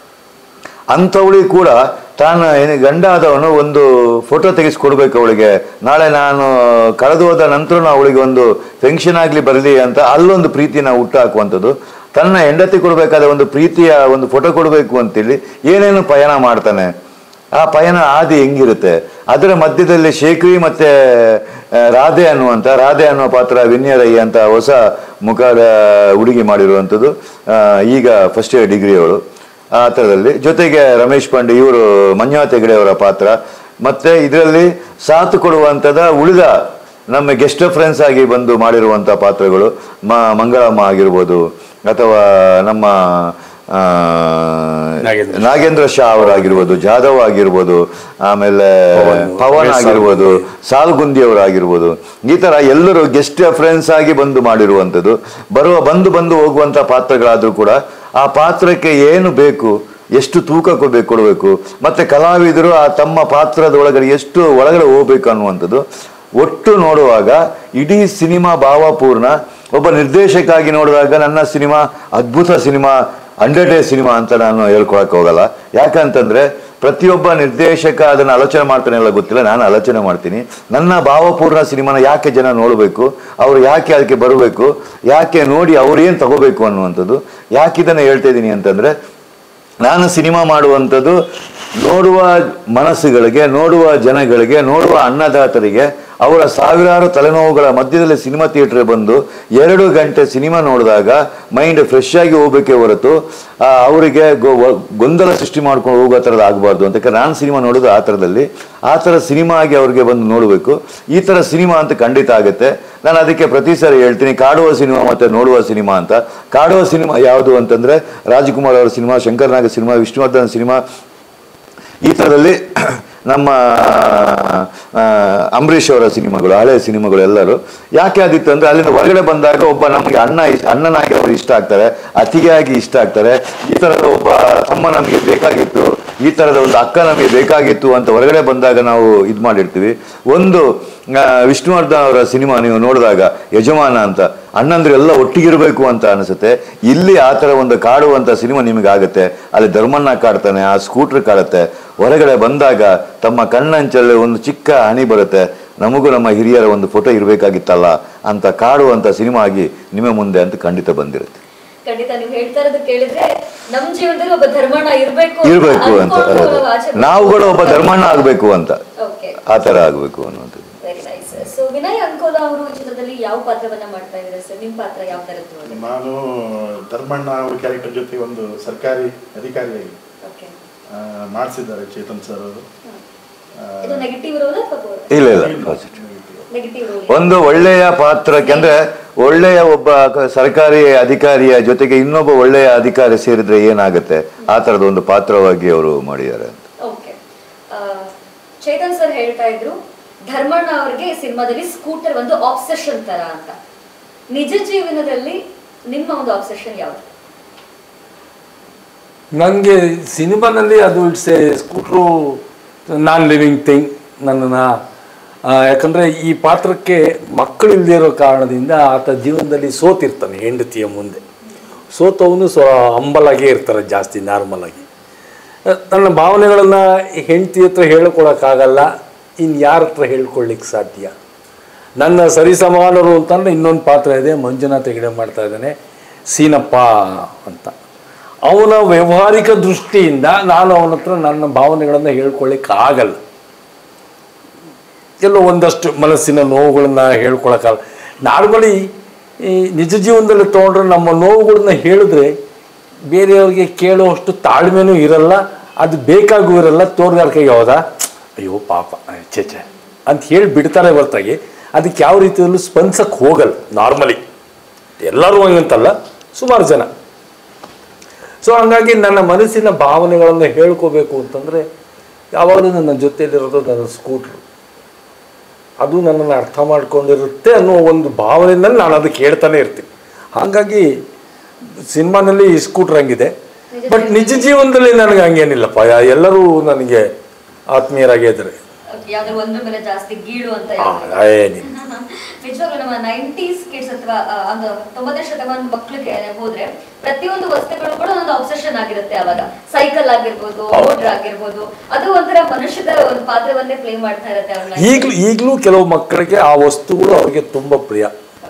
ಅಂಥವಳಿಗೆ ಕೂಡ ತಾನು ಏನು ಗಂಡ ಆದವನು ಒಂದು ಫೋಟೋ ತೆಗೆಸ್ಕೊಡ್ಬೇಕು ಅವಳಿಗೆ ನಾಳೆ ನಾನು ಕಳೆದು ಹೋದ ನಂತರ ಅವಳಿಗೆ ಒಂದು ಫೆನ್ಷನ್ ಆಗಲಿ ಬರಲಿ ಅಂತ ಅಲ್ಲೊಂದು ಪ್ರೀತಿನ ಹುಟ್ಟು ಹಾಕುವಂಥದ್ದು ತನ್ನ ಹೆಂಡತಿ ಕೊಡಬೇಕಾದ ಒಂದು ಪ್ರೀತಿಯ ಒಂದು ಫೋಟೋ ಕೊಡಬೇಕು ಅಂತೇಳಿ ಏನೇನು ಪಯಣ ಮಾಡ್ತಾನೆ ಆ ಪಯಣ ಆದಿ ಹೆಂಗಿರುತ್ತೆ ಅದರ ಮಧ್ಯದಲ್ಲಿ ಶೇಖರಿ ಮತ್ತೆ ಆ, ರಾಧೆ ಅನ್ನುವಂಥ ರಾಧೆ ಅನ್ನುವ ಪಾತ್ರ ವಿನ್ಯ ರೈ ಅಂತ ಹೊಸ ಮುಖದ ಹುಡುಗಿ ಮಾಡಿರುವಂಥದ್ದು ಆ, ಈಗ ಫಸ್ಟ್ ಇಯರ್ ಡಿಗ್ರಿ ಅವಳು ಆ ಥರದಲ್ಲಿ ಜೊತೆಗೆ ರಮೇಶ್ ಪಾಂಡೆ ಇವರು ಮಂಜುನಾಥ್ ಹೆಗಡೆ ಅವರ ಪಾತ್ರ ಮತ್ತೆ ಇದರಲ್ಲಿ ಸಾಥ್ ಕೊಡುವಂಥದ ಉಳಿದ ನಮ್ಮ ಗೆಸ್ಟ್ ಫ್ರೆಂಡ್ಸ್ ಆಗಿ ಬಂದು ಮಾಡಿರುವಂಥ ಪಾತ್ರಗಳು ಮ ಮಂಗಳಮ್ಮ ಆಗಿರ್ಬೋದು ಅಥವಾ ನಮ್ಮ ಆ, ನಾಗೇಂದ್ರ. ನಾಗೇಂದ್ರ ಶಾ ಅವರಾಗಿರ್ಬೋದು ಜಾಧವ್ ಆಗಿರ್ಬೋದು ಆಮೇಲೆ ಪವನ್, ಪವನ್ ರಮೇಶ್ ಆಗಿರ್ಬೋದು ಸಾಲ್ಗುಂದಿ ಅವರಾಗಿರ್ಬೋದು ಈ ತರ ಎಲ್ಲರೂ ಗೆಸ್ಟ್ ಫ್ರೆಂಡ್ಸ್ ಆಗಿ ಬಂದು ಮಾಡಿರುವಂಥದ್ದು ಬರುವ ಬಂದು ಬಂದು ಹೋಗುವಂಥ ಪಾತ್ರಗಳಾದರೂ ಕೂಡ ಆ ಪಾತ್ರಕ್ಕೆ ಏನು ಬೇಕು ಎಷ್ಟು ತೂಕ ಕೊಡ್ಬೇಕು ಕೊಡಬೇಕು ಮತ್ತೆ ಕಲಾವಿದರು ಆ ತಮ್ಮ ಪಾತ್ರದ ಒಳಗಡೆ ಎಷ್ಟು ಒಳಗಡೆ ಹೋಗ್ಬೇಕು ಅನ್ನುವಂಥದ್ದು ಒಟ್ಟು ನೋಡುವಾಗ ಇಡೀ ಸಿನಿಮಾ ಭಾವಪೂರ್ಣ ಒಬ್ಬ ನಿರ್ದೇಶಕ ಆಗಿ ನೋಡಿದಾಗ ನನ್ನ ಸಿನಿಮಾ ಅದ್ಭುತ ಸಿನಿಮಾ ಹಂಡ್ರೆಡ್ ಡೇ ಸಿನಿಮಾ ಅಂತ ನಾನು ಹೇಳ್ಕೊಳಕ್ ಹೋಗಲ್ಲ ಯಾಕಂತಂದ್ರೆ ಪ್ರತಿಯೊಬ್ಬ ನಿರ್ದೇಶಕ ಅದನ್ನ ಆಲೋಚನೆ ಮಾಡ್ತಾನೆ ಎಲ್ಲ ಗೊತ್ತಿಲ್ಲ ನಾನು ಆಲೋಚನೆ ಮಾಡ್ತೀನಿ ನನ್ನ ಭಾವಪೂರ್ಣ ಸಿನಿಮಾನ ಯಾಕೆ ಜನ ನೋಡಬೇಕು ಅವ್ರು ಯಾಕೆ ಅದಕ್ಕೆ ಬರಬೇಕು ಯಾಕೆ ನೋಡಿ ಅವ್ರೇನು ತಗೋಬೇಕು ಅನ್ನುವಂಥದ್ದು ಯಾಕೆ ಇದನ್ನ ಹೇಳ್ತಾ ಇದ್ದೀನಿ ಅಂತಂದ್ರೆ ನಾನು ಸಿನಿಮಾ ಮಾಡುವಂಥದ್ದು ನೋಡುವ ಮನಸ್ಸುಗಳಿಗೆ ನೋಡುವ ಜನಗಳಿಗೆ ನೋಡುವ ಅನ್ನದಾತರಿಗೆ ಅವರ ಸಾವಿರಾರು ತಲೆನೋವುಗಳ ಮಧ್ಯದಲ್ಲಿ ಸಿನಿಮಾ ಥಿಯೇಟರ್ ಬಂದು ಎರಡು ಗಂಟೆ ಸಿನಿಮಾ ನೋಡಿದಾಗ ಮೈಂಡ್ ಫ್ರೆಶ್ ಆಗಿ ಹೋಗ್ಬೇಕೇ ಹೊರತು ಆ, ಅವರಿಗೆ ಗೊ- ವ- ಗೊಂದಲ ಸೃಷ್ಟಿ ಮಾಡ್ಕೊಂಡು ಹೋಗೋ ಥರದ್ದು ಆಗಬಾರ್ದು ಅಂತ ಯಾಕಂದ್ರೆ ನಾನು ಸಿನಿಮಾ ನೋಡೋದು ಆ ಥರದಲ್ಲಿ ಆ ಥರ ಸಿನಿಮಾ ಆಗಿ ಅವ್ರಿಗೆ ಬಂದು ನೋಡಬೇಕು ಈ ಥರ ಸಿನಿಮಾ ಅಂತ ಖಂಡಿತ ಆಗುತ್ತೆ ನಾನು ಅದಕ್ಕೆ ಪ್ರತಿ ಸಾರಿ ಹೇಳ್ತೀನಿ ಕಾಡುವ ಸಿನಿಮಾ ಮತ್ತೆ ನೋಡುವ ಸಿನಿಮಾ ಅಂತ ಕಾಡುವ ಸಿನಿಮಾ ಯಾವುದು ಅಂತಂದ್ರೆ ರಾಜ್ಕುಮಾರ್ ಅವರ cinema Shankarnag cinema Vishnuvardhan cinema ಈ ಥರದಲ್ಲಿ ನಮ್ಮ ಆ, ಅಂಬರೀಷ್ ಅವರ ಸಿನಿಮಾಗಳು ಹಳೆಯ ಸಿನಿಮಾಗಳು ಎಲ್ಲರೂ ಯಾಕೆ ಆದಿತ್ತು ಅಂದ್ರೆ ಅಲ್ಲಿಂದ ಹೊರಗಡೆ ಬಂದಾಗ ಒಬ್ಬ ನಮಗೆ ಅಣ್ಣ ಇಷ್ಟ- ಅಣ್ಣನಾಗಿ ಅವರು ಇಷ್ಟ ಆಗ್ತಾರೆ ಅತಿಗೆಯಾಗಿ ಇಷ್ಟ ಆಗ್ತಾರೆ ಈ ಥರದ ಒಬ್ಬ ತಮ್ಮ ನಮಗೆ ಬೇಕಾಗಿತ್ತು ಈ ಥರದ ಒಂದು ಅಕ್ಕ ನಮಗೆ ಬೇಕಾಗಿತ್ತು ಅಂತ ಹೊರಗಡೆ ಬಂದಾಗ ನಾವು ಇದು ಮಾಡಿರ್ತೀವಿ ಒಂದು ಆ, ವಿಷ್ಣುವರ್ಧನ್ ಅವರ ಸಿನಿಮಾ ನೀವು ನೋಡಿದಾಗ ಯಜಮಾನ ಅಂತ ಅಣ್ಣಂದ್ರೆ ಎಲ್ಲ ಒಟ್ಟಿಗಿರಬೇಕು ಅಂತ ಅನಿಸುತ್ತೆ ಇಲ್ಲಿ ಆ ಥರ ಒಂದು ಕಾಡುವಂಥ ಸಿನಿಮಾ ನಿಮಗೆ ಆಗುತ್ತೆ ಅಲ್ಲಿ ಧರ್ಮಣ್ಣ ಕಾಡ್ತಾನೆ ಆ ಸ್ಕೂಟ್ರ್ ಕಾಡುತ್ತೆ ಹೊರಗಡೆ ಬಂದಾಗ ತಮ್ಮ ಕಣ್ಣಂಚಲ್ಲಿ ಒಂದು ಚಿಕ್ಕ ಹನಿ ಬರುತ್ತೆ ನಮಗೂ ನಮ್ಮ ಹಿರಿಯರ ಒಂದು ಫೋಟೋ ಇರಬೇಕಾಗಿತ್ತಲ್ಲ ಅಂತ ಕಾಡುವಂಥ ಸಿನಿಮಾ ಆಗಿ ನಿಮ್ಮ ಮುಂದೆ ಅಂತ ಖಂಡಿತ ಬಂದಿರುತ್ತೆ ಖಂಡಿತ ನೀವು ಹೇಳ್ತಾ ಇರೋದು ಕೇಳಿದ್ರೆ ನಮ್ ಜೀವನದಲ್ಲಿ ಒಬ್ಬ ಧರ್ಮಣ್ಣ ಇರ್ಬೇಕು ಇರಬೇಕು ಅಂತ ನಾವುಗಳು ಒಬ್ಬ ಧರ್ಮಣ್ಣ ಆಗಬೇಕು ಅಂತ ಓಕೆ ಆ ಥರ ಆಗಬೇಕು ಅನ್ನೋದು very nice so Vinay Ankola ಅವರು ಈ ಚಿತ್ರದಲ್ಲಿ ಯಾವ ಪಾತ್ರವನ್ನ ಮಾಡ್ತಾ ಇದ್ದಾರೆ ಸರ್ ನಿಮ್ ಪಾತ್ರ ಯಾವ ತರದ್ದು ನಾನು ಧರ್ಮಣ್ಣ ಅವ್ರ ಕ್ಯಾರೆಕ್ಟರ್ ಜೊತೆ ಒಂದು ಸರ್ಕಾರಿ ಅಧಿಕಾರಿಯಾಗಿ ಓಕೆ ಆ, ಮಾಡಿಸಿದ್ದಾರೆ ಚೇತನ್ ಸರ್ ಅವರು ಇದು ನೆಗೆಟಿವ್ ರೋಲ್ ಅಥವಾ ಇಲ್ಲ ಇಲ್ಲ ಪಾಸಿಟಿವ್ ನೆಗೆಟಿವ್ ರೋಲ್ ಒಂದು ಒಳ್ಳೆಯ ಪಾತ್ರಕ್ಕೆ ಅಂದ್ರೆ ಒಳ್ಳೆಯ ಒಬ್ಬ ಕ- ಸರ್ಕಾರಿ ಅಧಿಕಾರಿಯ ಜೊತೆಗೆ ಇನ್ನೊಬ್ಬ ಒಳ್ಳೆಯ ಅಧಿಕಾರಿ ಸೇರಿದ್ರೆ ಏನಾಗುತ್ತೆ ಆ ತರದ ಒಂದು ಪಾತ್ರವಾಗಿ ಅವರು ಮಾಡಿದ್ದಾರೆ ಅಂತ ಓಕೆ ಚೇತನ್ ಸರ್ ಹೇಳ್ತಾ ಇದ್ರು ಧರ್ಮಣ್ಣ ಅವರಿಗೆ ಸಿನಿಮಾದಲ್ಲಿ ಸ್ಕೂಟರ್ ಒಂದು ಆಬ್ಸೆಷನ್ ತರ ಅಂತ ನಿಜ ಜೀವನದಲ್ಲಿ ನಿಮ್ಮ ಒಂದು ಆಬ್ಸೆಷನ್ ಯಾವುದು ನನಗೆ ಸಿನಿಮಾನಲ್ಲಿ ಅದು it's a scooter non living thing ನನ್ನನ್ನು ಯಾಕಂದರೆ ಈ ಪಾತ್ರಕ್ಕೆ ಮಕ್ಕಳಿಲ್ಲದೆ ಇರೋ ಕಾರಣದಿಂದ ಆತ ಜೀವನದಲ್ಲಿ ಸೋತಿರ್ತಾನೆ ಹೆಂಡತಿಯ ಮುಂದೆ ಸೋತವನು ಸ್ವ ಹಂಬಲಾಗೇ ಇರ್ತಾರೆ ಜಾಸ್ತಿ ನಾರ್ಮಲಾಗಿ ನನ್ನ ಭಾವನೆಗಳನ್ನು ಹೆಂಡತಿ ಹತ್ರ ಹೇಳ್ಕೊಳಕ್ಕಾಗಲ್ಲ ಇನ್ನು ಯಾರ ಹತ್ರ ಹೇಳ್ಕೊಳ್ಳಿಕ್ಕೆ ಸಾಧ್ಯ ನನ್ನ ಸರಿಸಮಾನರು ಅಂತಂದ್ರೆ ಇನ್ನೊಂದು ಪಾತ್ರ ಇದೆ ಮಂಜುನಾಥ್ ಹೆಗಡೆ ಮಾಡ್ತಾ ಇದ್ದಾನೆ ಸೀನಪ್ಪ ಅಂತ ಅವನ ವ್ಯವಹಾರಿಕ ದೃಷ್ಟಿಯಿಂದ ನಾನು ಅವನ ಹತ್ರ ನನ್ನ ಭಾವನೆಗಳನ್ನು ಹೇಳ್ಕೊಳ್ಳಿಕ್ಕೆ ಆಗಲ್ಲ ಎಲ್ಲೋ ಒಂದಷ್ಟು ಮನಸ್ಸಿನ ನೋವುಗಳನ್ನ ಹೇಳ್ಕೊಳಕ್ಕಾಗಲ್ಲ ನಾರ್ಮಲಿ ಈ ನಿಜ ಜೀವನದಲ್ಲಿ ತೊಗೊಂಡ್ರೆ ನಮ್ಮ ನೋವುಗಳನ್ನ ಹೇಳಿದ್ರೆ ಬೇರೆಯವ್ರಿಗೆ ಕೇಳುವಷ್ಟು ತಾಳ್ಮೆನೂ ಇರಲ್ಲ ಅದು ಬೇಕಾಗೂ ಇರಲ್ಲ ತೋರ್ಗಾರಿಕೆಗೆ ಹೌದಾ ಅಯ್ಯೋ ಪಾಪ ಚೇ ಛೆ ಅಂತ ಹೇಳಿ ಬಿಡ್ತಾರೆ ಹೊರತಾಗಿ ಅದಕ್ಕೆ ಯಾವ ರೀತಿಯಲ್ಲೂ ಸ್ಪಂದಿಸಕ್ಕೆ ಹೋಗಲ್ಲ ನಾರ್ಮಲಿ ಎಲ್ಲರೂ ಹಂಗಂತಲ್ಲ ಸುಮಾರು ಜನ ಸೊ ಹಂಗಾಗಿ ನನ್ನ ಮನಸ್ಸಿನ ಭಾವನೆಗಳನ್ನು ಹೇಳ್ಕೋಬೇಕು ಅಂತಂದರೆ ಯಾವಾಗಲೂ ನನ್ನ ಜೊತೆಯಲ್ಲಿರೋದು ನನ್ನ ಸ್ಕೂಟ್ರು ಅದು ನನ್ನನ್ನು ಅರ್ಥ ಮಾಡ್ಕೊಂಡಿರುತ್ತೆ ಅನ್ನೋ ಒಂದು ಭಾವನೆಯಲ್ಲಿ ನಾನು ಅದಕ್ಕೆ ಹೇಳ್ತಾನೆ ಇರ್ತೀನಿ ಹಾಗಾಗಿ ಸಿನಿಮಾನಲ್ಲಿ ಸ್ಕೂಟ್ರ್ ಹಂಗಿದೆ ಬಟ್ ನಿಜ ಜೀವನದಲ್ಲಿ ನನಗೆ ಹಂಗೇನಿಲ್ಲಪ್ಪ ಯಾ- ಎಲ್ಲರೂ ನನಗೆ ಆತ್ಮೀಯರಾಗೇ ಇದ್ದಾರೆ ಯಾವ್ದಾದ್ರು ಒಂದ್ರ ಮೇಲೆ ಜಾಸ್ತಿ ಗೀಳು ಅಂತ ಆ, ಯಾವ್ದು? ಏನಿಲ್ಲ ನಿಜವಾಗ್ಲೂ ನಮ್ಮ ನೈಂಟೀಸ್ ಕಿಡ್ಸ್ ಅಥವಾ ಆ, ಒಂದು ತೊಂಬತ್ತನೇ ಶತಮಾನ ಮಕ್ಳಿಗೆ ಹೋದ್ರೆ ಪ್ರತಿಯೊಂದು ವಸ್ತುಗಳು ಕೂಡ ಒಂದು ಆಬ್ಸೆಷನ್ ಆಗಿರುತ್ತೆ ಅವಾಗ ಸೈಕಲ್ ಆಗಿರ್ಬೋದು ಮೋಟರ್ ಆಗಿರ್ಬೋದು ಅದು ಒಂಥರ ಮನುಷ್ಯದ ಒಂದು ಪಾತ್ರವನ್ನೇ ಪ್ಲೇ ಮಾಡ್ತಾ ಇರುತ್ತೆ ಅವ್ರ life ಈಗಲೂ ಈಗಲೂ ಕೆಲವು ಮಕ್ಕಳಿಗೆ ಆ ವಸ್ತುಗಳು ಅವರಿಗೆ ತುಂಬ ಪ್ರಿಯ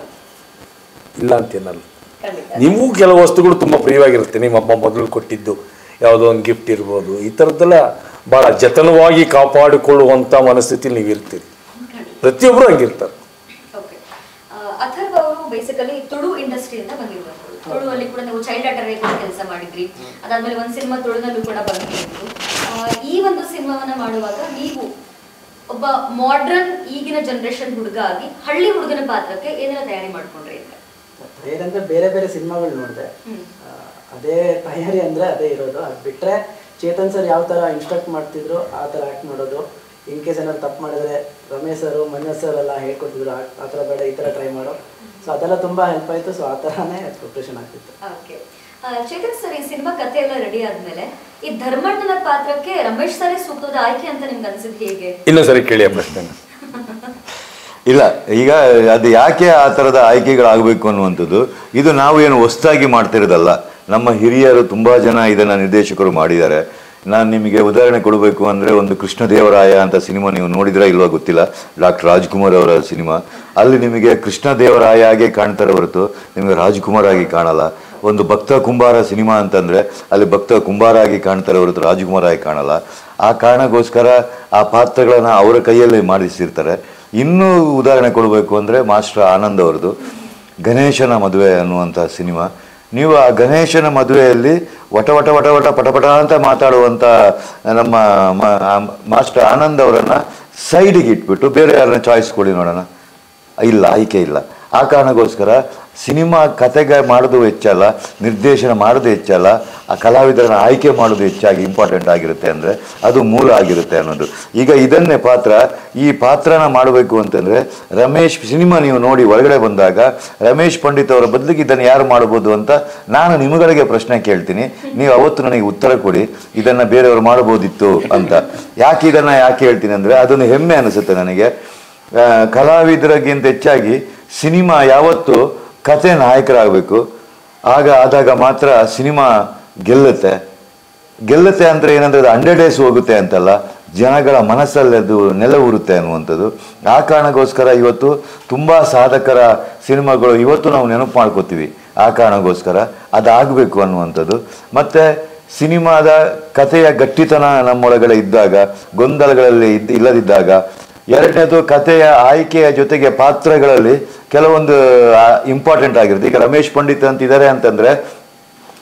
ಇಲ್ಲ ಅಂತೇನಲ್ಲ ಖಂಡಿತ ನಿಮಗೂ ಕೆಲವು ವಸ್ತುಗಳು ತುಂಬ ಪ್ರಿಯವಾಗಿರುತ್ತೆ ನಿಮ್ಮ ಅಮ್ಮ ಮೊದಲು ಕೊಟ್ಟಿದ್ದು ಯಾವುದೋ ಒಂದು ಗಿಫ್ಟ್ ಇರ್ಬೋದು ಈ ಥರದ್ದೆಲ್ಲ ಭಾಳ ಜತನವಾಗಿ ಕಾಪಾಡಿಕೊಳ್ಳುವಂಥ ಮನಸ್ಥಿತಿಲಿ ನೀವು ಇರ್ತೀರಿ ಪ್ರತಿಯೊಬ್ಬರು ಹಂಗಿರ್ತಾರೆ ಓಕೆ ಅಥರ್ವ ಅವರು ಬೇಸಿಕಲಿ ತುಳು ಇಂಡಸ್ಟ್ರಿಯಿಂದ ಬಂದಿರುವಂಥದ್ದು ತುಳುವಲ್ಲಿ ಕೂಡ ನೀವು ಚೈಲ್ಡ್ ಆರ್ಟರ್ ಕೂಡ ಕೆಲಸ ಮಾಡಿದ್ರಿ ಅದಾದ್ಮೇಲೆ ಒಂದು ಸಿನಿಮಾ ತುಳುನಲ್ಲೂ ಕೂಡ ಬಂದಿತ್ತು ಆ, ಈ ಒಂದು ಸಿನಿಮಾವನ್ನ ಮಾಡುವಾಗ ನೀವು ಒಬ್ಬ ಮಾಡ್ರನ್ ಈಗಿನ ಜನರೇಷನ್ ಹುಡುಗ ಆಗಿ ಹಳ್ಳಿ ಹುಡುಗನ ಪಾತ್ರಕ್ಕೆ ಏನೆಲ್ಲ ತಯಾರಿ ಮಾಡ್ಕೊಂಡ್ರಿ ಅಂತ ಏನಂದ್ರೆ ಬೇರೆ ಬೇರೆ ಸಿನಿಮಾಗಳು ನೋಡಿದೆ ಹ್ಮ್. ಅದೇ ತಯಾರಿ ಅಂದ್ರೆ ಅದೇ ಇರೋದು ಅದು ಬಿಟ್ರೆ ಚೇತನ್ ಸರ್ ಯಾವ ತರ ಇನ್ಸ್ಟ್ರಕ್ಟ್ ಮಾಡ್ತಿದ್ರು ಆ ತರ ಆಕ್ಟ್ ಮಾಡೋದು ಇನ್ ಕೇಸ್ ಏನಾದ್ರು ತಪ್ಪು ಮಾಡಿದ್ರೆ ರಮೇಶ್ ಸರ್ ಮಂಜು ಸರ್ ಎಲ್ಲ ಹೇಳ್ಕೊಟ್ಟಿದ್ರು ಆ- ಆ ಥರ ಬೇಡ ಈ ಥರ ಟ್ರೈ ಮಾಡೋ ಸೊ ಅದೆಲ್ಲ ತುಂಬಾ ಹೆಲ್ಪ್ ಆಯ್ತು ಸೊ ಆ ಥರನೇ ಪ್ರಿಪ್ರೇಷನ್ ಆಗ್ತಿತ್ತು ಓಕೆ ಚೇತನ್ ಸರ್ ಈ ಸಿನಿಮಾ ಕಥೆ ಎಲ್ಲ ರೆಡಿ ಆದ್ಮೇಲೆ ಈ ಧರ್ಮಣ್ಣನ ಪಾತ್ರಕ್ಕೆ ರಮೇಶ್ ಸರೇ ಸೂಕ್ತವಾದ ಆಯ್ಕೆ ಅಂತ ನಿಮ್ಗೆ ಅನ್ಸಿದ್ ಹೇಗೆ ಇನ್ನೊಂದು ಸರಿ ಕೇಳಿ ಆ ಪ್ರಶ್ನೆನ ಇಲ್ಲ ಈಗ ಅದು ಯಾಕೆ ಆ ಥರದ ಆಯ್ಕೆಗಳಾಗಬೇಕು ಅನ್ನುವಂಥದ್ದು ಇದು ನಾವು ಏನು ಹೊಸದಾಗಿ ಮಾಡ್ತಿರೋದಲ್ಲ ನಮ್ಮ ಹಿರಿಯರು ತುಂಬ ಜನ ಇದನ್ನು ನಿರ್ದೇಶಕರು ಮಾಡಿದ್ದಾರೆ ನಾನು ನಿಮಗೆ ಉದಾಹರಣೆ ಕೊಡಬೇಕು ಅಂದರೆ ಒಂದು ಕೃಷ್ಣದೇವರಾಯ ಅಂತ ಸಿನಿಮಾ ನೀವು ನೋಡಿದ್ರೆ ಇಲ್ವಾ ಗೊತ್ತಿಲ್ಲ ಡಾಕ್ಟರ್ ರಾಜ್ಕುಮಾರ್ ಅವರ ಸಿನಿಮಾ ಅಲ್ಲಿ ನಿಮಗೆ ಕೃಷ್ಣದೇವರಾಯ ಆಗಿ ಕಾಣ್ತಾರೆ ಹೊರತು ನಿಮಗೆ ರಾಜ್ಕುಮಾರ್ ಆಗಿ ಕಾಣಲ್ಲ ಒಂದು ಭಕ್ತ ಕುಂಬಾರ ಸಿನಿಮಾ ಅಂತಂದರೆ ಅಲ್ಲಿ ಭಕ್ತ ಕುಂಬಾರ ಆಗಿ ಕಾಣ್ತಾರೆ ಹೊರತು ರಾಜ್ಕುಮಾರ್ ಆಗಿ ಕಾಣಲ್ಲ ಆ ಕಾರಣಕ್ಕೋಸ್ಕರ ಆ ಪಾತ್ರಗಳನ್ನು ಅವರ ಕೈಯಲ್ಲಿ ಮಾಡಿಸಿರ್ತಾರೆ ಇನ್ನೂ ಉದಾಹರಣೆ ಕೊಡಬೇಕು ಅಂದರೆ ಮಾಸ್ಟರ್ ಆನಂದ್ ಅವರದು ಗಣೇಶನ ಮದುವೆ ಅನ್ನುವಂಥ ಸಿನಿಮಾ ನೀವು ಆ ಗಣೇಶನ ಮದುವೆಯಲ್ಲಿ ವಟ ವಟ ವಟ ವಟ ಪಟಪಟ ಅಂತ ಮಾತಾಡುವಂಥ ನಮ್ಮ ಮ- ಆ ಮಾಸ್ಟರ್ ಆನಂದ್ ಅವರನ್ನು ಸೈಡಿಗೆ ಇಟ್ಬಿಟ್ಟು ಬೇರೆ ಯಾರನ್ನ ಚಾಯ್ಸ್ ಕೊಡಿ ನೋಡೋಣ ಇಲ್ಲ ಆಯ್ಕೆ ಇಲ್ಲ ಆ ಕಾರಣಕ್ಕೋಸ್ಕರ ಸಿನಿಮಾ ಕತೆಗೆ ಮಾಡೋದು ಹೆಚ್ಚಲ್ಲ ನಿರ್ದೇಶನ ಮಾಡೋದು ಹೆಚ್ಚಲ್ಲ ಆ ಕಲಾವಿದರನ್ನ ಆಯ್ಕೆ ಮಾಡೋದು ಹೆಚ್ಚಾಗಿ ಇಂಪಾರ್ಟೆಂಟ್ ಆಗಿರುತ್ತೆ ಅಂದರೆ ಅದು ಮೂಲ ಆಗಿರುತ್ತೆ ಅನ್ನೋದು ಈಗ ಇದನ್ನೇ ಪಾತ್ರ ಈ ಪಾತ್ರನ ಮಾಡಬೇಕು ಅಂತಂದರೆ ರಮೇಶ್ ಸಿನಿಮಾ ನೀವು ನೋಡಿ ಒಳಗಡೆ ಬಂದಾಗ ರಮೇಶ್ ಪಂಡಿತ್ ಅವರ ಬದಲಿಗೆ ಇದನ್ನು ಯಾರು ಮಾಡ್ಬೋದು ಅಂತ ನಾನು ನಿಮಗಳಿಗೆ ಪ್ರಶ್ನೆ ಕೇಳ್ತೀನಿ ನೀವು ಅವತ್ತು ನನಗೆ ಉತ್ತರ ಕೊಡಿ ಇದನ್ನು ಬೇರೆಯವರು ಮಾಡ್ಬೋದಿತ್ತು ಅಂತ ಯಾಕೆ ಇದನ್ನು ಯಾಕೆ ಹೇಳ್ತೀನಿ ಅಂದರೆ ಅದೊಂದು ಹೆಮ್ಮೆ ಅನಿಸುತ್ತೆ ನನಗೆ ಆ, ಕಲಾವಿದರಿಗಿಂತ ಹೆಚ್ಚಾಗಿ ಸಿನಿಮಾ ಯಾವತ್ತು ಕತೆ ನಾಯಕರಾಗಬೇಕು ಆಗ ಆದಾಗ ಮಾತ್ರ ಸಿನಿಮಾ ಗೆಲ್ಲುತ್ತೆ ಗೆಲ್ಲುತ್ತೆ ಅಂದರೆ ಏನಂದ್ರೆ ಅದು ಹಂಡ್ರೆಡ್ ಡೇಸ್ ಹೋಗುತ್ತೆ ಅಂತಲ್ಲ ಜನಗಳ ಮನಸ್ಸಲ್ಲಿ ಅದು ನೆಲವೂರುತ್ತೆ ಅನ್ನುವಂಥದ್ದು ಆ ಕಾರಣಕ್ಕೋಸ್ಕರ ಇವತ್ತು ತುಂಬ ಸಾಧಕರ ಸಿನಿಮಾಗಳು ಇವತ್ತು ನಾವು ನೆನಪು ಮಾಡ್ಕೋತೀವಿ ಆ ಕಾರಣಕ್ಕೋಸ್ಕರ ಅದಾಗಬೇಕು ಅನ್ನುವಂಥದ್ದು ಮತ್ತು ಸಿನಿಮಾದ ಕಥೆಯ ಗಟ್ಟಿತನ ನಮ್ಮೊಳಗಡೆ ಇದ್ದಾಗ ಗೊಂದಲಗಳಲ್ಲಿ ಇದ್ದ ಇಲ್ಲದಿದ್ದಾಗ ಎರಡನೇದು ಕಥೆಯ ಆಯ್ಕೆಯ ಜೊತೆಗೆ ಪಾತ್ರಗಳಲ್ಲಿ ಕೆಲವೊಂದು ಇಂಪಾರ್ಟೆಂಟ್ ಆಗಿರುತ್ತೆ ಈಗ ರಮೇಶ್ ಪಂಡಿತ್ ಅಂತಿದ್ದಾರೆ ಅಂತಂದ್ರೆ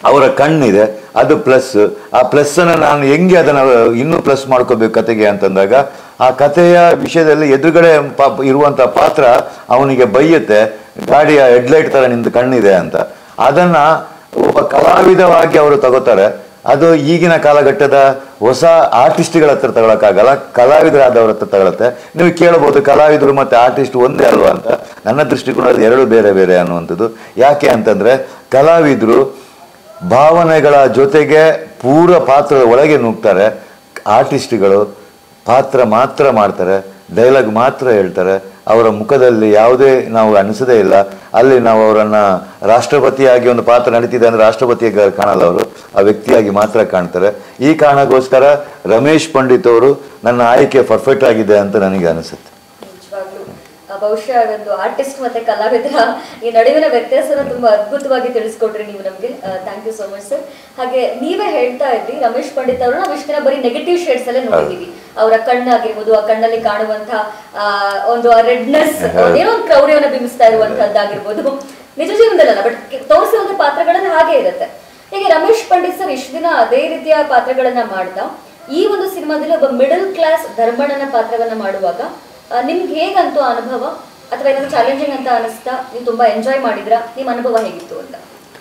ಅವರ ಕಣ್ಣಿದೆ ಅದು ಪ್ಲಸ್ ಆ ಪ್ಲಸ್ ಅನ್ನ ನಾನು ಹೆಂಗೆ ಅದನ್ನ ಇನ್ನೂ ಪ್ಲಸ್ ಮಾಡ್ಕೋಬೇಕು ಕತೆಗೆ ಅಂತಂದಾಗ ಆ ಕಥೆಯ ವಿಷಯದಲ್ಲಿ ಎದುರುಗಡೆ ಪಾಪ ಇರುವಂತ ಪಾತ್ರ ಅವನಿಗೆ ಬೈಯುತ್ತೆ ಗಾಡಿಯ ಹೆಡ್ಲೈಟ್ ತರ ನಿಂದು ಕಣ್ಣಿದೆ ಅಂತ ಅದನ್ನ ಒಬ್ಬ ಕಲಾವಿದವಾಗಿ ಅವರು ತಗೋತಾರೆ ಅದು ಈಗಿನ ಕಾಲಘಟ್ಟದ ಹೊಸ ಆರ್ಟಿಸ್ಟ್ಗಳ ಹತ್ರ ತಗೊಳಕ್ಕಾಗಲ್ಲ ಕಲಾವಿದರಾದವ್ರ ಹತ್ರ ತಗೊಳತ್ತೆ ನೀವು ಕೇಳಬಹುದು ಕಲಾವಿದರು ಮತ್ತೆ ಆರ್ಟಿಸ್ಟ್ ಒಂದೇ ಅಲ್ವಾ ಅಂತ ನನ್ನ ದೃಷ್ಟಿಕೋನದಲ್ಲಿ ಎರಡು ಬೇರೆ ಬೇರೆ ಅನ್ನುವಂಥದ್ದು ಯಾಕೆ ಅಂತಂದ್ರೆ ಕಲಾವಿದರು ಭಾವನೆಗಳ ಜೊತೆಗೆ ಪೂರ ಪಾತ್ರದ ಒಳಗೆ ನುಗ್ತಾರೆ ಆರ್ಟಿಸ್ಟ್ಗಳು ಪಾತ್ರ ಮಾತ್ರ ಮಾಡ್ತಾರೆ ಡೈಲಾಗ್ ಮಾತ್ರ ಹೇಳ್ತಾರೆ ಅವರ ಮುಖದಲ್ಲಿ ಯಾವುದೇ ನಾವು ಅನಿಸದೇ ಇಲ್ಲ ಅಲ್ಲಿ ನಾವು ಅವರನ್ನ ರಾಷ್ಟ್ರಪತಿಯಾಗಿ ಒಂದು ಪಾತ್ರ ನಡೀತಿದೆ ಅಂದ್ರೆ ರಾಷ್ಟ್ರಪತಿಯಾಗಿ ಕಾಣಲ್ಲ ಅವರು ಆ ವ್ಯಕ್ತಿಯಾಗಿ ಮಾತ್ರ ಕಾಣ್ತಾರೆ ಈ ಕಾರಣಕ್ಕೋಸ್ಕರ ರಮೇಶ್ ಪಂಡಿತ್ ಅವರು ನನ್ನ ಆಯ್ಕೆ ಪರ್ಫೆಕ್ಟ್ ಆಗಿದೆ ಅಂತ ನನಗೆ ಅನಿಸುತ್ತೆ ನಿಜವಾಗ್ಲೂ ಆ, ಬಹುಶಃ ಒಂದು ಆರ್ಟಿಸ್ಟ್ ಮತ್ತೆ ಕಲಾವಿದರ ಈ ನಡುವಿನ ವ್ಯತ್ಯಾಸನ ತುಂಬಾ ಅದ್ಭುತವಾಗಿ ತಿಳಿಸ್ಕೊಟ್ರಿ ನೀವು ನಮ್ಗೆ thank you so much sir ಹಾಗೆ ನೀವೇ ಹೇಳ್ತಾ ಇದ್ರಿ ರಮೇಶ್ ಪಂಡಿತ್ ಅವರು ನಾವು ಇಷ್ಟು ದಿನ ಬರೀ ನೆಗೆಟಿವ್ ಶೇಡ್ಸ್ ಅಲ್ಲೇ ನೋಡಿದೀವಿ ಅವರ ಕಣ್ಣಾಗಿರ್ಬೋದು ಆ ಕಣ್ಣಲ್ಲಿ ಕಾಣುವಂತಹ ಆ, ಒಂದು ರೆಡ್ನೆಸ್ ಏನೋ ಒಂದು ಕ್ರೌರ್ಯವನ್ನ ಬಿಂಬಿಸ್ತಾ ಇರುವಂತಹದ್ದಾಗಿರ್ಬೋದು ನಿಜ ಜೀವನದಲ್ಲ ಬಟ್ ತೋರಿಸುವಂತ ಪಾತ್ರಗಳನ್ನ ಹಾಗೆ ಇರುತ್ತೆ ಹೀಗೆ ರಮೇಶ್ ಪಂಡಿತ್ ಸರ್ ಇಷ್ಟು ದಿನ ಅದೇ ರೀತಿಯ ಪಾತ್ರಗಳನ್ನ ಮಾಡ್ತಾ ಈ ಒಂದು ಸಿನಿಮಾದಲ್ಲಿ ಒಬ್ಬ ಮಿಡಲ್ ಕ್ಲಾಸ್ ಧರ್ಮಣ್ಣನ ಪಾತ್ರವನ್ನ ಮಾಡುವಾಗ ಆ, ನಿಮ್ಗೆ ಹೇಗಂತು ಆ ಅನುಭವ ಅಥವಾ ಏನಾದ್ರು ಚಾಲೆಂಜಿಂಗ್ ಅಂತ ಅನಿಸ್ತಾ ನೀವು ತುಂಬಾ ಎಂಜಾಯ್ ಮಾಡಿದ್ರಾ ನಿಮ್ಮ ಅನುಭವ ಹೇಗಿತ್ತು ಅಂತ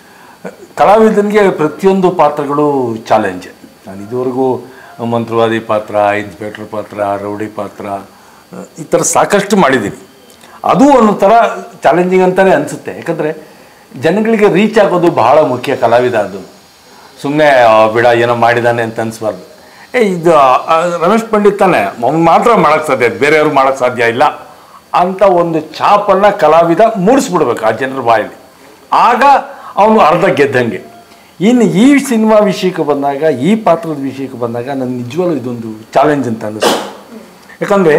ಕಲಾವಿದನಿಗೆ ಪ್ರತಿಯೊಂದು ಪಾತ್ರಗಳು ಚಾಲೆಂಜ್ ನಾನು ಇದುವರೆಗೂ ಮಂತ್ರವಾದಿ ಪಾತ್ರ ಇನ್ಸ್ಪೆಕ್ಟರ್ ಪಾತ್ರ ರೌಡಿ ಪಾತ್ರ ಅಹ್, ಈ ಥರ ಸಾಕಷ್ಟು ಮಾಡಿದ್ದೀನಿ ಅದು ಒಂಥರ ಚಾಲೆಂಜಿಂಗ್ ಅಂತಲೇ ಅನಿಸುತ್ತೆ ಯಾಕಂದರೆ ಜನಗಳಿಗೆ ರೀಚ್ ಆಗೋದು ಬಹಳ ಮುಖ್ಯ ಕಲಾವಿದ ಅದು ಸುಮ್ಮನೆ ಬಿಡ ಏನೋ ಮಾಡಿದ್ದಾನೆ ಅಂತ ಅನಿಸ್ಬಾರ್ದು ಏ ಇದು ಆ, ರಮೇಶ್ ಪಂಡಿತ್ ತಾನೆ ಅವ್ನು ಮಾತ್ರ ಮಾಡೋಕ್ಕೆ ಸಾಧ್ಯ ಬೇರೆಯವ್ರು ಮಾಡೋಕ್ಕೆ ಸಾಧ್ಯ ಇಲ್ಲ ಅಂತ ಒಂದು ಛಾಪನ್ನು ಕಲಾವಿದ ಮೂಡಿಸ್ಬಿಡ್ಬೇಕು ಆ ಜನರ ಬಾಯಲ್ಲಿ ಆಗ ಅವನು ಅರ್ಧ ಗೆದ್ದಂಗೆ ಇನ್ನು ಈ ಸಿನಿಮಾ ವಿಷಯಕ್ಕೆ ಬಂದಾಗ ಈ ಪಾತ್ರದ ವಿಷಯಕ್ಕೆ ಬಂದಾಗ ನನ್ನ ನಿಜವಾಗ್ಲೂ ಇದೊಂದು ಚಾಲೆಂಜ್ ಅಂತ ಅನ್ನಿಸ್ತು ಯಾಕಂದರೆ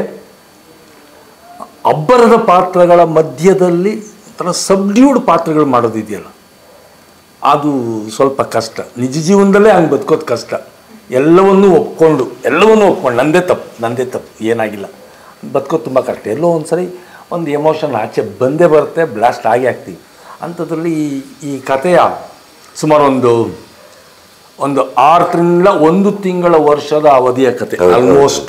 ಅಬ್ಬರದ ಪಾತ್ರಗಳ ಮಧ್ಯದಲ್ಲಿ ಒಂಥರ ಸಬ್ಡ್ಯೂಡ್ ಪಾತ್ರಗಳು ಮಾಡೋದಿದೆಯಲ್ಲ ಅದು ಸ್ವಲ್ಪ ಕಷ್ಟ ನಿಜ ಜೀವನದಲ್ಲೇ ಹಂಗೆ ಬದುಕೋದು ಕಷ್ಟ ಎಲ್ಲವನ್ನೂ ಒಪ್ಕೊಂಡು ಎಲ್ಲವನ್ನೂ ಒಪ್ಕೊಂಡು ನಂದೇ ತಪ್ಪು ನಂದೇ ತಪ್ಪು ಏನಾಗಿಲ್ಲ ಬದುಕೋದು ತುಂಬ ಕಷ್ಟ ಎಲ್ಲೋ ಒಂದು ಸರಿ ಒಂದು ಎಮೋಷನ್ ಆಚೆ ಬಂದೇ ಬರುತ್ತೆ ಬ್ಲಾಸ್ಟ್ ಆಗಿ ಆಗ್ತೀವಿ ಅಂಥದ್ರಲ್ಲಿ ಈ ಈ ಕಥೆಯ ಸುಮಾರು ಒಂದು ಒಂದು ಆರು ತಿಂಗಳ ಒಂದು ತಿಂಗಳ ವರ್ಷದ ಅವಧಿಯ ಕತೆ ಹೌದು. ಆಲ್ಮೋಸ್ಟ್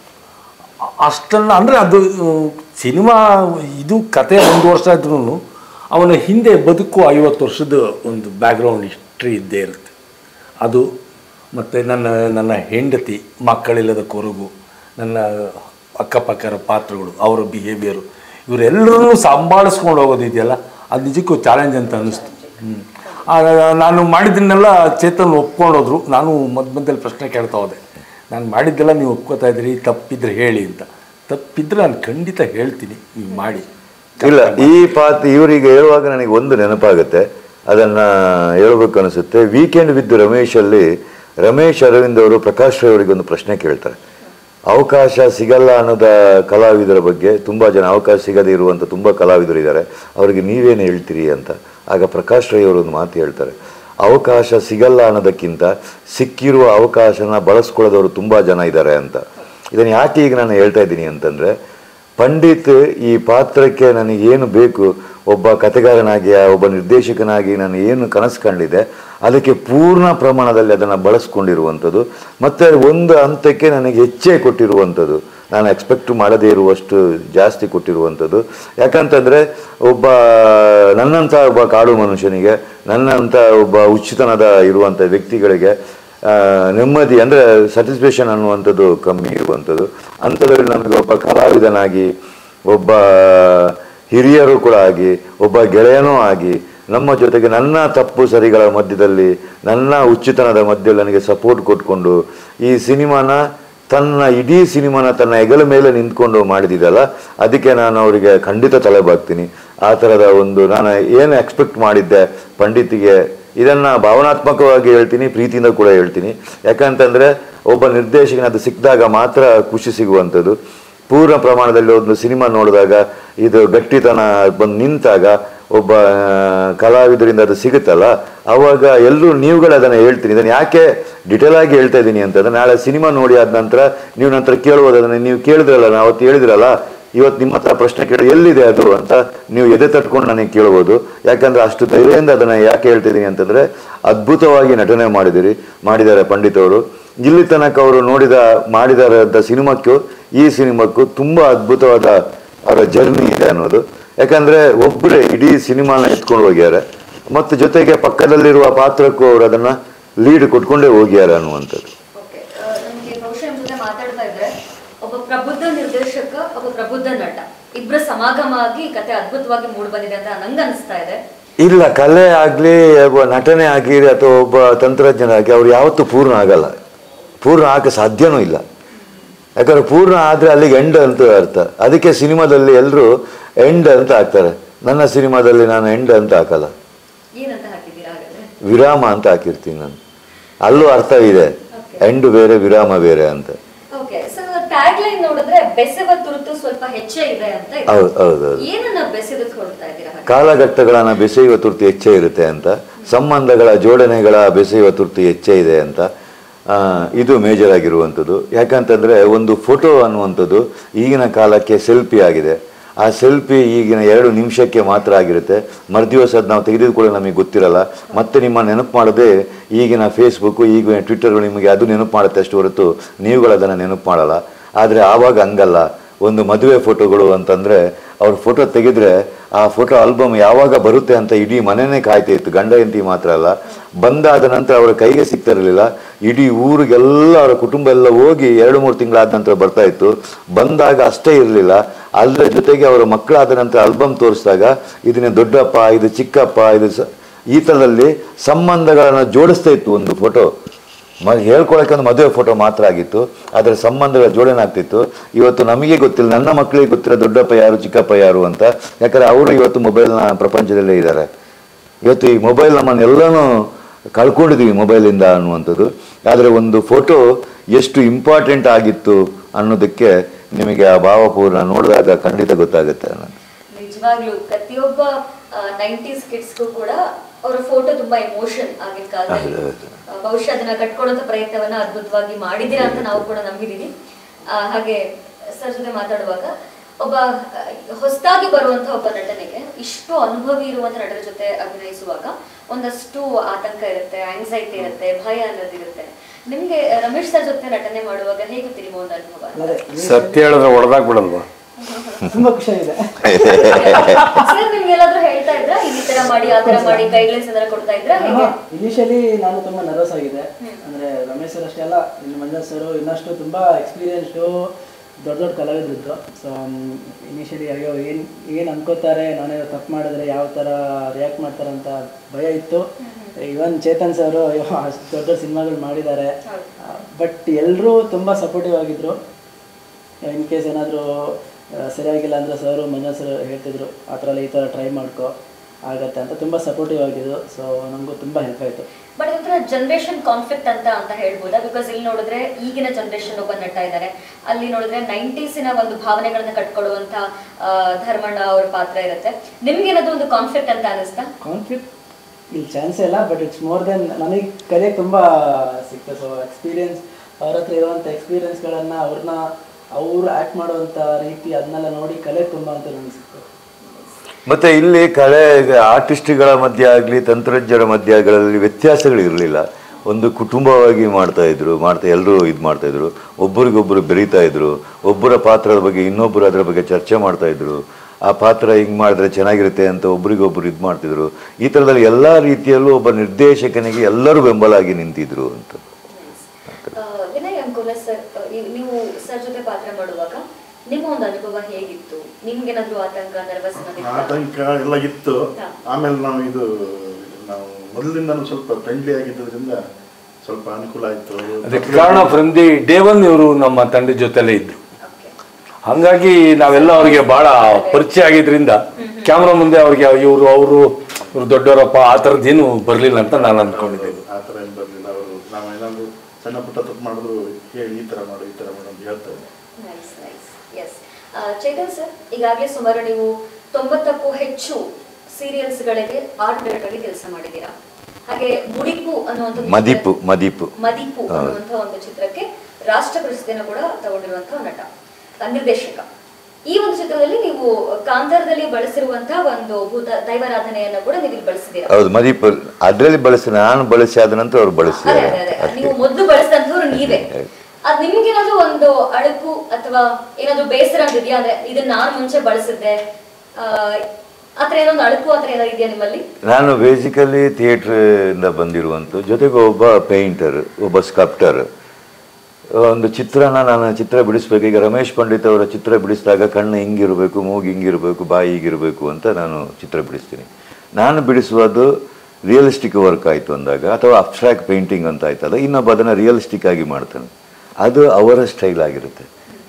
ಅಷ್ಟನ್ನ ಅಂದರೆ ಅದು ಸಿನಿಮಾ ಇದು ಕತೆ ಒಂದು ವರ್ಷ ಇದ್ರೂ ಅವನ ಹಿಂದೆ ಬದುಕು ಐವತ್ತು ವರ್ಷದ ಒಂದು ಬ್ಯಾಕ್ಗ್ರೌಂಡ್ ಹಿಸ್ಟ್ರಿ ಇದ್ದೇ ಇರುತ್ತೆ ಅದು ಮತ್ತು ನನ್ನ ನನ್ನ ಹೆಂಡತಿ ಮಕ್ಕಳಿಲ್ಲದ ಕೊರಗು ನನ್ನ ಅಕ್ಕಪಕ್ಕರ ಪಾತ್ರಗಳು ಅವರ ಬಿಹೇವಿಯರು ಇವರೆಲ್ಲರೂ ಸಂಭಾಳಿಸ್ಕೊಂಡು ಹೋಗೋದಿದೆಯಲ್ಲ ಅದು ನಿಜಕ್ಕೂ ಚಾಲೆಂಜ್ ಅಂತ ಅನ್ನಿಸ್ತು ಹ್ಮ್. ಆ, ನಾನು ಮಾಡಿದ್ದನ್ನೆಲ್ಲ ಚೇತನ್ ಒಪ್ಕೊಂಡೋದ್ರು ನಾನು ಮಧ್ಯ ಮಧ್ಯದಲ್ಲಿ ಪ್ರಶ್ನೆ ಕೇಳ್ತಾ ಹೋದೆ ನಾನು ಮಾಡಿದ್ದೆಲ್ಲ ನೀವು ಒಪ್ಕೋತಾ ಇದ್ದೀರಿ ತಪ್ಪಿದ್ರೆ ಹೇಳಿ ಅಂತ ತಪ್ಪಿದ್ರೆ ನಾನು ಖಂಡಿತ ಹೇಳ್ತೀನಿ ನೀವು ಮಾಡಿ ಇಲ್ಲ ಈ ಪಾತ್ರ ಇವರಿಗೆ ಹೇಳುವಾಗ ನನಗೆ ಒಂದು ನೆನಪಾಗುತ್ತೆ ಅದನ್ನ ಹೇಳ್ಬೇಕು ಅನಿಸುತ್ತೆ ವೀಕೆಂಡ್ ವಿತ್ ರಮೇಶ್ ಅಲ್ಲಿ ರಮೇಶ್ ಅರವಿಂದ್ ಅವರು ಪ್ರಕಾಶ್ ರೈ ಅವರಿಗೆ ಒಂದು ಪ್ರಶ್ನೆ ಕೇಳ್ತಾರೆ ಅವಕಾಶ ಸಿಗಲ್ಲ ಅನ್ನೋದ ಕಲಾವಿದರ ಬಗ್ಗೆ ತುಂಬಾ ಜನ ಅವಕಾಶ ಸಿಗದೇ ಇರುವಂತ ತುಂಬಾ ಕಲಾವಿದರು ಇದ್ದಾರೆ ಅವರಿಗೆ ನೀವೇನು ಹೇಳ್ತೀರಿ ಅಂತ ಆಗ ಪ್ರಕಾಶ್ ರೈ ಅವರು ಒಂದು ಮಾತು ಹೇಳ್ತಾರೆ ಅವಕಾಶ ಸಿಗಲ್ಲ ಅನ್ನೋದಕ್ಕಿಂತ ಸಿಕ್ಕಿರುವ ಅವಕಾಶನ ಬಳಸ್ಕೊಳ್ಳೋದವರು ತುಂಬಾ ಜನ ಇದ್ದಾರೆ ಅಂತ ಇದನ್ನು ಯಾಕೆ ಈಗ ನಾನು ಹೇಳ್ತಾ ಇದ್ದೀನಿ ಅಂತಂದ್ರೆ ಪಂಡಿತ್ ಈ ಪಾತ್ರಕ್ಕೆ ನನಗೆ ಏನು ಬೇಕು ಒಬ್ಬ ಕಥೆಗಾರನಾಗಿ ಒಬ್ಬ ನಿರ್ದೇಶಕನಾಗಿ ನಾನು ಏನು ಕನಸು ಕಂಡಿದೆ ಅದಕ್ಕೆ ಪೂರ್ಣ ಪ್ರಮಾಣದಲ್ಲಿ ಅದನ್ನು ಬಳಸ್ಕೊಂಡಿರುವಂಥದ್ದು ಮತ್ತು ಒಂದು ಹಂತಕ್ಕೆ ನನಗೆ ಹೆಚ್ಚೇ ಕೊಟ್ಟಿರುವಂಥದ್ದು ನಾನು ಎಕ್ಸ್ಪೆಕ್ಟ್ ಮಾಡದೇ ಇರುವಷ್ಟು ಜಾಸ್ತಿ ಕೊಟ್ಟಿರುವಂಥದ್ದು ಯಾಕಂತಂದರೆ ಒಬ್ಬ ನನ್ನಂಥ ಒಬ್ಬ ಕಾಡು ಮನುಷ್ಯನಿಗೆ ನನ್ನಂಥ ಒಬ್ಬ ಉಚಿತನದ ಇರುವಂಥ ವ್ಯಕ್ತಿಗಳಿಗೆ ಆ, ನೆಮ್ಮದಿ ಅಂದರೆ ಸ್ಯಾಟಿಸ್ಫ್ಯಾಕ್ಷನ್ ಅನ್ನುವಂಥದ್ದು ಕಮ್ಮಿ ಇರುವಂಥದ್ದು ಅಂಥದ್ರಲ್ಲಿ ನಮಗೆ ಒಬ್ಬ ಕಲಾವಿದನಾಗಿ ಒಬ್ಬ ಹಿರಿಯರು ಕೂಡ ಆಗಿ ಒಬ್ಬ ಗೆಳೆಯನೂ ಆಗಿ ನಮ್ಮ ಜೊತೆಗೆ ನನ್ನ ತಪ್ಪು ಸರಿಗಳ ಮಧ್ಯದಲ್ಲಿ ನನ್ನ ಉಚಿತನದ ಮಧ್ಯದಲ್ಲಿ ನನಗೆ ಸಪೋರ್ಟ್ ಕೊಟ್ಕೊಂಡು ಈ ಸಿನಿಮಾನ ತನ್ನ ಇಡೀ ಸಿನಿಮಾನ ತನ್ನ ಹೆಗಲ ಮೇಲೆ ನಿಂತ್ಕೊಂಡು ಮಾಡಿದಿದಲ್ಲ ಅದಕ್ಕೆ ನಾನು ಅವರಿಗೆ ಖಂಡಿತ ತಲೆಬಾಗ್ತೀನಿ ಆ ಥರದ ಒಂದು ನಾನು ಏನು ಎಕ್ಸ್ಪೆಕ್ಟ್ ಮಾಡಿದ್ದೆ ಪಂಡಿತಿಗೆ ಇದನ್ನ ಭಾವನಾತ್ಮಕವಾಗಿ ಹೇಳ್ತೀನಿ ಪ್ರೀತಿಯಿಂದ ಕೂಡ ಹೇಳ್ತೀನಿ ಯಾಕಂತಂದ್ರೆ ಒಬ್ಬ ನಿರ್ದೇಶಕನ ಅದು ಸಿಕ್ಕಿದಾಗ ಮಾತ್ರ ಖುಷಿ ಸಿಗುವಂಥದ್ದು ಪೂರ್ಣ ಪ್ರಮಾಣದಲ್ಲಿ ಒಂದು ಸಿನಿಮಾ ನೋಡಿದಾಗ ಇದು ಗಟ್ಟಿತನ ಬಂದು ನಿಂತಾಗ ಒಬ್ಬ ಆ, ಕಲಾವಿದರಿಂದ ಅದು ಸಿಗುತ್ತಲ್ಲ ಅವಾಗ ಎಲ್ಲರೂ ನೀವುಗಳು ಅದನ್ನು ಹೇಳ್ತೀನಿ ಇದನ್ನು ಯಾಕೆ ಡಿಟೇಲ್ ಆಗಿ ಹೇಳ್ತಾ ಇದ್ದೀನಿ ಅಂತಂದ್ರೆ ನಾಳೆ ಸಿನಿಮಾ ನೋಡಿ ಆದ ನಂತರ ನೀವು ನಂತರ ಕೇಳುವುದು ಅದನ್ನು ನೀವು ಕೇಳಿದ್ರಲ್ಲ ನಾವು ಅವತ್ತು ಹೇಳಿದ್ರಲ್ಲ ಇವತ್ತು ನಿಮ್ಮ ಹತ್ರ ಪ್ರಶ್ನೆ ಕೇಳಿ ಎಲ್ಲಿದೆ ಅದು ಅಂತ ನೀವು ಎದೆ ತಟ್ಕೊಂಡು ನನಗೆ ಕೇಳ್ಬೋದು ಯಾಕಂದ್ರೆ ಅಷ್ಟು ಧೈರ್ಯದಿಂದ ಅದನ್ನು ಯಾಕೆ ಹೇಳ್ತಿದ್ದೀನಿ ಅಂತಂದ್ರೆ ಅದ್ಭುತವಾಗಿ ನಟನೆ ಮಾಡಿದಿರಿ ಮಾಡಿದ್ದಾರೆ ಪಂಡಿತ್ ಅವರು ಇಲ್ಲಿ ತನಕ ಅವರು ನೋಡಿದ ಮಾಡಿದ ಸಿನಿಮಾಕ್ಕೂ ಈ ಸಿನಿಮಾಕ್ಕೂ ತುಂಬಾ ಅದ್ಭುತವಾದ ಅವರ ಜರ್ನಿ ಇದೆ ಅನ್ನೋದು ಯಾಕಂದ್ರೆ ಒಬ್ಬರೇ ಇಡೀ ಸಿನಿಮಾನ ಎತ್ಕೊಂಡು ಹೋಗ್ಯಾರೆ ಮತ್ತು ಜೊತೆಗೆ ಪಕ್ಕದಲ್ಲಿರುವ ಪಾತ್ರಕ್ಕೂ ಅವರು ಅದನ್ನ ಲೀಡ್ ಕೊಟ್ಕೊಂಡೇ ಹೋಗ್ಯಾರ ಅನ್ನುವಂಥದ್ದು ಓಕೆ ನಮಗೆ ಬಹುಶಃ ನಿಮ್ ಜೊತೆ ಮಾತಾಡ್ತಾ ಇದ್ರೆ ಒಬ್ಬ ಪ್ರಬುದ್ಧ ನಿರ್ದೇಶಕ ಒಬ್ಬ ಪ್ರಬುದ್ಧ ನಟ ಇಬ್ಬರ ಸಮಾಗಮ ಆಗಿ ಈ ಕತೆ ಅದ್ಭುತವಾಗಿ ಮೂಡ್ ಬಂದಿದೆ ಅಂತ ನಂಗೆ ಅನಿಸ್ತಾ ಇದೆ ಇಲ್ಲ ಕಲೆ ಆಗ್ಲಿ ಒಬ್ಬ ನಟನೆ ಆಗಿರಿ ಅಥವಾ ಒಬ್ಬ ತಂತ್ರಜ್ಞನ ಆಗಿ ಅವ್ರು ಯಾವತ್ತೂ ಪೂರ್ಣ ಆಗಲ್ಲ ಪೂರ್ಣ ಆಗಕ್ಕೆ ಸಾಧ್ಯನೂ ಇಲ್ಲ ಯಾಕಂದ್ರೆ ಪೂರ್ಣ ಆದ್ರೆ ಅಲ್ಲಿಗೆ ಎಂಡ್ ಅಂತ ಅರ್ಥ ಅದಕ್ಕೆ ಸಿನಿಮಾದಲ್ಲಿ ಎಲ್ಲರೂ ಎಂಡ್ ಅಂತ ಹಾಕ್ತಾರೆ ನನ್ನ ಸಿನಿಮಾದಲ್ಲಿ ನಾನು ಎಂಡ್ ಅಂತ ಹಾಕಲ್ಲ ಏನಂತ ಹಾಕಿದ್ದೀರಾ ಹಾಗಾದ್ರೆ ವಿರಾಮ ಅಂತ ಹಾಕಿರ್ತೀನಿ ನಾನು ಅಲ್ಲೂ ಅರ್ಥ ಇದೆ ಎಂಡ್ ಬೇರೆ ವಿರಾಮ ಬೇರೆ ಅಂತ ಓಕೆ ಸೊ ಟ್ಯಾಗ್ ಲೈನ್ ನೋಡಿದ್ರೆ ಬೆಸೆವ ತುರ್ತು ಸ್ವಲ್ಪ ಹೆಚ್ಚೇ ಇದೆ ಅಂತ ಇದೆ. ಹೌದು ಹೌದು ಹೌದು ಏನನ್ನ ಬೆಸೆದಕ್ಕೆ ಹೊರಡ್ತಾ ಇದ್ದೀರಾ ಹಾಗೆ? ಕಾಲಘಟ್ಟಗಳನ್ನ ಬೆಸೆಯುವ ತುರ್ತು ಹೆಚ್ಚೇ ಇರುತ್ತೆ ಅಂತ ಸಂಬಂಧಗಳ ಜೋಡಣೆಗಳ ಬೆಸೆಯುವ ತುರ್ತು ಹೆಚ್ಚೇ ಇದೆ ಅಂತ ಆ, ಇದು ಮೇಜರ್ ಆಗಿರುವಂಥದ್ದು ಯಾಕಂತಂದ್ರೆ ಒಂದು ಫೋಟೋ ಅನ್ನುವಂಥದ್ದು ಈಗಿನ ಕಾಲಕ್ಕೆ ಸೆಲ್ಫಿ ಆಗಿದೆ ಆ ಸೆಲ್ಫಿ ಈಗಿನ ಎರಡು ನಿಮಿಷಕ್ಕೆ ಮಾತ್ರ ಆಗಿರುತ್ತೆ ಮರುದಿವಸ ಅದು ನಾವು ತೆಗೆದಿದ್ದು ಕೂಡ ನಮಗೆ ಗೊತ್ತಿರಲ್ಲ ಮತ್ತೆ ನಿಮ್ಮ ನೆನಪು ಮಾಡದೆ ಈಗಿನ ಫೇಸ್ಬುಕ್ ಈಗಿನ ಟ್ವಿಟ್ಟರ್ಗಳು ನಿಮಗೆ ಅದು ನೆನಪು ಮಾಡುತ್ತೆ ಅಷ್ಟು ಹೊರತು ನೀವುಗಳು ಅದನ್ನು ನೆನಪು ಮಾಡಲ್ಲ ಆದರೆ ಆವಾಗ ಹಂಗಲ್ಲ ಒಂದು ಮದುವೆ ಫೋಟೋಗಳು ಅಂತಂದ್ರೆ ಅವ್ರ ಫೋಟೋ ತೆಗೆದ್ರೆ ಆ ಫೋಟೋ ಆಲ್ಬಮ್ ಯಾವಾಗ ಬರುತ್ತೆ ಅಂತ ಇಡೀ ಮನೆನೇ ಕಾಯ್ತಾ ಇತ್ತು ಗಂಡ ಹೆಂಡತಿ ಮಾತ್ರ ಅಲ್ಲ ಬಂದಾದ ನಂತರ ಅವರ ಕೈಗೆ ಸಿಗ್ತಾ ಇರಲಿಲ್ಲ ಇಡೀ ಊರಿಗೆಲ್ಲ ಅವರ ಕುಟುಂಬ ಎಲ್ಲ ಹೋಗಿ ಎರಡು ಮೂರು ತಿಂಗಳಾದ ನಂತರ ಬರ್ತಾ ಇತ್ತು ಬಂದಾಗ ಅಷ್ಟೇ ಇರಲಿಲ್ಲ ಅಲ್ಲರ ಜೊತೆಗೆ ಅವರ ಮಕ್ಕಳಾದ ನಂತರ ಆಲ್ಬಮ್ ತೋರಿಸಿದಾಗ ಇದನ್ನ ದೊಡ್ಡಪ್ಪ ಇದು ಚಿಕ್ಕಪ್ಪ ಇದು ಸ ಈ ಥರದಲ್ಲಿ ಸಂಬಂಧಗಳನ್ನು ಜೋಡಿಸ್ತಾ ಇತ್ತು ಒಂದು ಫೋಟೋ ಮ ಹೇಳ್ಕೊಳಕ್ಕೆ ಒಂದು ಮದುವೆ ಫೋಟೋ ಮಾತ್ರ ಆಗಿತ್ತು ಅದರ ಸಂಬಂಧಗಳ ಜೋಡಣೆ ಆಗ್ತಿತ್ತು ಇವತ್ತು ನಮಗೆ ಗೊತ್ತಿಲ್ಲ ನನ್ನ ಮಕ್ಕಳಿಗೆ ಗೊತ್ತಿಲ್ಲ ದೊಡ್ಡಪ್ಪ ಯಾರು ಚಿಕ್ಕಪ್ಪ ಯಾರು ಅಂತ ಯಾಕಂದ್ರೆ ಅವರು ಇವತ್ತು ಮೊಬೈಲ್ನ ಪ್ರಪಂಚದಲ್ಲೇ ಇದ್ದಾರೆ ಇವತ್ತು ಈ ಮೊಬೈಲ್ ನಮ್ಮನ್ನೆಲ್ಲನೂ ಕಳ್ಕೊಂಡಿದ್ದೀವಿ ಮೊಬೈಲಿಂದ ಅನ್ನುವಂಥದ್ದು ಆದರೆ ಒಂದು ಫೋಟೋ ಎಷ್ಟು ಇಂಪಾರ್ಟೆಂಟ್ ಆಗಿತ್ತು ಅನ್ನೋದಕ್ಕೆ ನಿಮಗೆ ಆ ಭಾವಪೂರ್ಣ ನೋಡಿದಾಗ ಖಂಡಿತ ಗೊತ್ತಾಗುತ್ತೆ ಅನ್ನೋದು ನಿಜವಾಗ್ಲೂ ಪ್ರತಿಯೊಬ್ಬ ನೈಂಟೀಸ್ ಕಿಡ್ಸ್ಗೂ ಕೂಡ ಅವರ ಫೋಟೋ ತುಂಬಾ ಎಮೋಷನ್ ಆಗಿನ ಕಾಲದಲ್ಲಿ ಹೌದು, ಹೌದು. ಆ, ಬಹುಶಃ ಅದನ್ನ ಕಟ್ಕೊಳ್ಳೋ ಪ್ರಯತ್ನವನ್ನ ಅದ್ಭುತವಾಗಿ ಮಾಡಿದ್ದೀರಾ ಅಂತ ನಾವು ಕೂಡ ನಂಬಿದೀವಿ ಆ, ಹಾಗೆ ಸರ್ ಜೊತೆ ಮಾತಾಡುವಾಗ ಒಬ್ಬ ಹೊಸದಾಗಿ ಬರುವಂತ ಒಬ್ಬ ನಟನಿಗೆ ಇಷ್ಟು ಅನುಭವಿ ಇರುವಂತ ನಟರ ಜೊತೆ ಅಭಿನಯಿಸುವಾಗ ಒಂದಷ್ಟು ಆತಂಕ ಇರುತ್ತೆ ಆಂಗ್ಸೈಟಿ ಇರುತ್ತೆ ಭಯ ಅನ್ನೋದಿರುತ್ತೆ ನಿಮ್ಗೆ ರಮೇಶ್ ಸರ್ ಜೊತೆ ನಟನೆ ಮಾಡುವಾಗ ಹೇಗಿತ್ತು ನಿಮ್ಮ ಒಂದು ಅನುಭವ ಅದೇ ಸತ್ಯ ಹೇಳಿದ್ರೆ ಹೊಡೆದಾಕ್ ಬಿಡಲ್ವಾ ತುಂಬಾ ಖುಷಿಯಾಗಿದೆ ಸರ್ ನಿಮ್ಗೆ ಎಲ್ಲಾದ್ರೂ ಹೇಳ್ತಾ ಇದ್ರ ಈ ತರ ಮಾಡಿ ಆ ತರ ಮಾಡಿ ಗೈಡ್ಲೈನ್ಸ್ ಏನಾರ ಕೊಡ್ತಾ ಇದ್ರ ಹೇಗೆ ಇನಿಷಿಯಲಿ ನಾನು ತುಂಬಾ ನರ್ವಸ್ ಆಗಿದೆ ಅಂದ್ರೆ ರಮೇಶ್ ಸರ್ ಅಷ್ಟೇ ಅಲ್ಲ ಇನ್ನು ಮಂಜುನಾಥ್ ಸರ್ ಇನ್ನಷ್ಟು ತುಂಬಾ ಎಕ್ಸ್ಪೀರಿಯನ್ಸ್ಡು ದೊಡ್ಡ ದೊಡ್ಡ ಕಲಾವಿದರಿದ್ದು ಸೊ ಇನಿಷಿಯಲಿ ಅಯ್ಯೋ ಏನು ಏನು ಅನ್ಕೋತಾರೆ ನಾನೇನೋ ತಪ್ಪು ಮಾಡಿದ್ರೆ ಯಾವ ಥರ ರಿಯಾಕ್ಟ್ ಮಾಡ್ತಾರೆ ಅಂತ ಭಯ ಇತ್ತು ಇವನ್ ಚೇತನ್ ಸರ್ ಅಯ್ಯೋ ಅಷ್ಟು ದೊಡ್ಡ ದೊಡ್ಡ ಸಿನಿಮಾಗಳು ಮಾಡಿದ್ದಾರೆ ಬಟ್ ಎಲ್ಲರೂ ತುಂಬ ಸಪೋರ್ಟಿವ್ ಆಗಿದ್ರು ಇನ್ ಕೇಸ್ ಏನಾದರೂ ಸರಿಯಾಗಿಲ್ಲ ಅಂದರೆ ಸರು ಮಂಜುನಾಥ್ ಸರ್ ಹೇಳ್ತಿದ್ರು ಆ ಥರ ಎಲ್ಲ ಈ ಥರ ಟ್ರೈ ಮಾಡ್ಕೊ ಆಗತ್ತೆ ಅಂತ ತುಂಬ ಸಪೋರ್ಟಿವ್ ಆಗಿದ್ದು ಸೊ ನಮಗೂ ತುಂಬ ಹೆಲ್ಪ್ ಆಯಿತು ಬಟ್ ಇದೊಂಥರ ಜನರೇಷನ್ ಕಾನ್ಫ್ಲಿಕ್ಟ್ ಅಂತ ಅಂತ ಹೇಳ್ಬೋದಾ ಬಿಕಾಸ್ ಇಲ್ಲಿ ನೋಡಿದ್ರೆ ಈಗಿನ ಜನರೇಷನ್ ಒಬ್ಬ ನಟ ಇದ್ದಾರೆ ಅಲ್ಲಿ ನೋಡಿದ್ರೆ ನೈಂಟೀಸಿನ ಒಂದು ಭಾವನೆಗಳನ್ನ ಕಟ್ಕೊಳ್ಳುವಂತ ಆ, ಧರ್ಮಣ್ಣ ಅವ್ರ ಪಾತ್ರ ಇರುತ್ತೆ ನಿಮ್ಗೆ ಏನಾದ್ರು ಒಂದು ಕಾನ್ಫ್ಲಿಕ್ಟ್ ಅಂತ ಅನಿಸ್ತಾ ಕಾನ್ಫ್ಲಿಕ್ಟ್ ಇಲ್ಲಿ ಚಾನ್ಸೇ ಇಲ್ಲ ಬಟ್ ಇಟ್ಸ್ ಮೋರ್ ದೆನ್ ನನಗೆ ಕಲಿಯಕ್ಕೆ ತುಂಬ ಸಿಕ್ತು ಸೊ ಎಕ್ಸ್ಪೀರಿಯನ್ಸ್ ಅವ್ರ ಹತ್ರ ಇರುವಂಥ ಎಕ್ಸ್ಪೀರಿಯನ್ಸ್ಗಳನ್ನು ಅವ್ರನ್ನ ಅವ್ರು ಆ್ಯಕ್ಟ್ ಮಾಡುವಂಥ ರೀತಿ ಅದನ್ನೆಲ್ಲ ನೋಡಿ ಕಲಿಯಕ್ಕೆ ತುಂಬ ಅಂತ ನನಗೆ ಸಿಕ್ತು ಮತ್ತೆ ಇಲ್ಲಿ ಕಲೆ ಆರ್ಟಿಸ್ಟ್ಗಳ ಮಧ್ಯೆ ಆಗಲಿ ತಂತ್ರಜ್ಞರ ಮಧ್ಯಗಳಲ್ಲಿ ವ್ಯತ್ಯಾಸಗಳು ಇರಲಿಲ್ಲ ಒಂದು ಕುಟುಂಬವಾಗಿ ಮಾಡ್ತಾ ಇದ್ರು ಮಾಡ್ತಾ ಎಲ್ಲರೂ ಇದು ಮಾಡ್ತಾ ಇದ್ರು ಒಬ್ಬರಿಗೊಬ್ಬರು ಬೆರೀತಾ ಇದ್ರು ಒಬ್ಬರ ಪಾತ್ರದ ಬಗ್ಗೆ ಇನ್ನೊಬ್ಬರು ಅದರ ಬಗ್ಗೆ ಚರ್ಚೆ ಮಾಡ್ತಾ ಇದ್ರು ಆ ಪಾತ್ರ ಹಿಂಗ್ ಮಾಡಿದ್ರೆ ಚೆನ್ನಾಗಿರುತ್ತೆ ಅಂತ ಒಬ್ರಿಗೊಬ್ರು ಇದು ಮಾಡ್ತಿದ್ರು ಈ ಥರದಲ್ಲಿ ಎಲ್ಲ ರೀತಿಯಲ್ಲೂ ಒಬ್ಬ ನಿರ್ದೇಶಕನಿಗೆ ಎಲ್ಲರೂ ಬೆಂಬಲಾಗಿ ನಿಂತಿದ್ರು ಅಂತ ಆ, ವಿನಯ್ ಅಂಕೋಲ ಸರ್ ಆ, ಈ- ನೀವು ಸರ್ ಜೊತೆ ಪಾತ್ರ ಮಾಡುವಾಗ ನಿಮ್ಮ ಒಂದು ಅನುಭವ ಹೇಗಿತ್ತು ನಿಮ್ಗೇನಾದ್ರೂ ಆತಂಕ ನರ್ವಸ್ ಆತಂಕ ಎಲ್ಲ ಇತ್ತು ಹಾ. ಆಮೇಲೆ ನಾವು ಇದು ನಾವು ಮೊದಲಿಂದನೂ ಸ್ವಲ್ಪ ಫ್ರೆಂಡ್ಲಿ ಆಗಿದ್ದರಿಂದ ಸ್ವಲ್ಪ ಅನುಕೂಲ ಆಯ್ತು ಅದಕ್ಕೆ ಕಾರಣ ಫ್ರಮ್ ದಿ ಡೇ ಒನ್ ಇವರು ನಮ್ಮ ತಂಡದ ಜೊತೆಲೇ ಇದ್ರು ಓಕೆ ಹಂಗಾಗಿ ನಾವೆಲ್ಲ ಅವ್ರಿಗೆ ಬಹಳ ಪರಿಚಯ ಆಗಿದ್ರಿಂದ ಕ್ಯಾಮ್ರಾ ಮುಂದೆ ಅವ್ರಿಗೆ ಇವರು ಅವರು ಇವ್ರು ದೊಡ್ಡವರಪ್ಪ ಆ ಥರದ್ದೇನು ಬರಲಿಲ್ಲ ಅಂತ ನಾನು ಅಂದ್ಕೊಂಡಿದ್ದೀನಿ ಆ ಥರ ಏನು ಬರಲಿಲ್ಲ ಅವರು ನಾವು ಏನಾದ್ರು ಸಣ್ಣ ಪುಟ್ಟ ತಪ್ಪು ಮಾಡಿದ್ರು ಹೇಳಿ ಈ ಥರ ಮಾಡು ಈ ಥರ ಮಾಡು ಅಂತ ಹೇಳ್ತಾರೆ nice nice yes Chetan sir ಈಗಾಗಲೇ ಸುಮಾರು ನೀವು ತೊಂಬತ್ತಕ್ಕೂ ಹೆಚ್ಚು ಸೀರಿಯಲ್ಸ್ಗಳಿಗೆ ಆರ್ಟ್ ಡೈರೆಕ್ಟರ್ ಆಗಿ ಕೆಲಸ ಮಾಡಿದ್ದೀರಾ ಹಾಗೆ ಮುಡಿಪು ಅನ್ನುವಂಥ ಒಂದು ಮದಿಪು ಚಿತ್ರ- ಮದಿಪು ಮದಿಪು ಹೌದು. ಅನ್ನುವಂಥ ಒಂದು ಚಿತ್ರಕ್ಕೆ ರಾಷ್ಟ್ರ ಪ್ರಶಸ್ತಿಯನ್ನು ಕೂಡ ತಗೊಂಡಿರುವಂತಹ ನಟ ಆ, ನಿರ್ದೇಶಕ ಈ ಒಂದು ಚಿತ್ರದಲ್ಲಿ ನೀವು ಕಾಂತಾರದಲ್ಲಿ ಬಳಸಿರುವಂತಹ ಒಂದು ಭೂತ ದೈವಾರಾಧನೆಯನ್ನ ಕೂಡ ನೀವು ಇಲ್ಲಿ ಬಳಸಿದ್ದೀರಾ ಹೌದು ಮದೀಪ್ ಅದರಲ್ಲಿ ಬಳಸಿ ನಾನು ಬಳಸಿ ಆದ ನಂತರ ಅವ್ರು ಅದೇ ಬಳಸಿದ್ದಾರೆ ಅದೇ ಅದೇ ನೀವು ಮೊದಲು ಬಳಸಿದಂಥವ್ರು ನೀವೇ ಅದ್ ನಿಮ್ಗೇನಾದ್ರೂ ಒಂದು ಅಳುಕು ಅಥವಾ ಏನಾದ್ರೂ ಬೇಸರ ಅಂತಿದ್ಯಾ ಅಂದ್ರೆ ಇದನ್ನ ನಾನು ಮುಂಚೆ ಬಳಸಿದ್ದೆ ಆ, ಆತರ ಏನೊಂದು ಅಳುಕು ಆತರ ಏನಾದ್ರು ಇದೆಯಾ ನಿಮ್ಮಲ್ಲಿ ನಾನು ಬೇಸಿಕಲಿ ಥಿಯೇಟ್ರಿಂದ ಬಂದಿರುವಂಥ ಜೊತೆಗೆ ಒಬ್ಬ ಪೇಂಟರ್ ಒಬ್ಬ ಸ್ಕಲ್ಪ್ಟರ್ ಒಂದು ಚಿತ್ರನ ನಾನು ಚಿತ್ರ ಬಿಡಿಸ್ಬೇಕು ಈಗ ರಮೇಶ್ ಪಂಡಿತ್ ಅವರ ಚಿತ್ರ ಬಿಡಿಸಿದಾಗ ಕಣ್ಣು ಹಿಂಗಿರಬೇಕು ಮೂಗು ಹಿಂಗಿರಬೇಕು ಬಾಯಿ ಹೀಗಿರಬೇಕು ಅಂತ ನಾನು ಚಿತ್ರ ಬಿಡಿಸ್ತೀನಿ ನಾನು ಬಿಡಿಸುವುದು ರಿಯಲಿಸ್ಟಿಕ್ ವರ್ಕ್ ಆಯಿತು ಅಂದಾಗ ಅಥವಾ ಅಬ್ಸ್ಟ್ರಾಕ್ಟ್ ಪೇಂಟಿಂಗ್ ಅಂತ ಆಯ್ತಲ್ಲ ಇನ್ನೊಬ್ಬ ಅದನ್ನು ರಿಯಲಿಸ್ಟಿಕ್ ಆಗಿ ಮಾಡ್ತಾನೆ ಅದು ಅವರ ಸ್ಟೈಲ್ ಆಗಿರುತ್ತೆ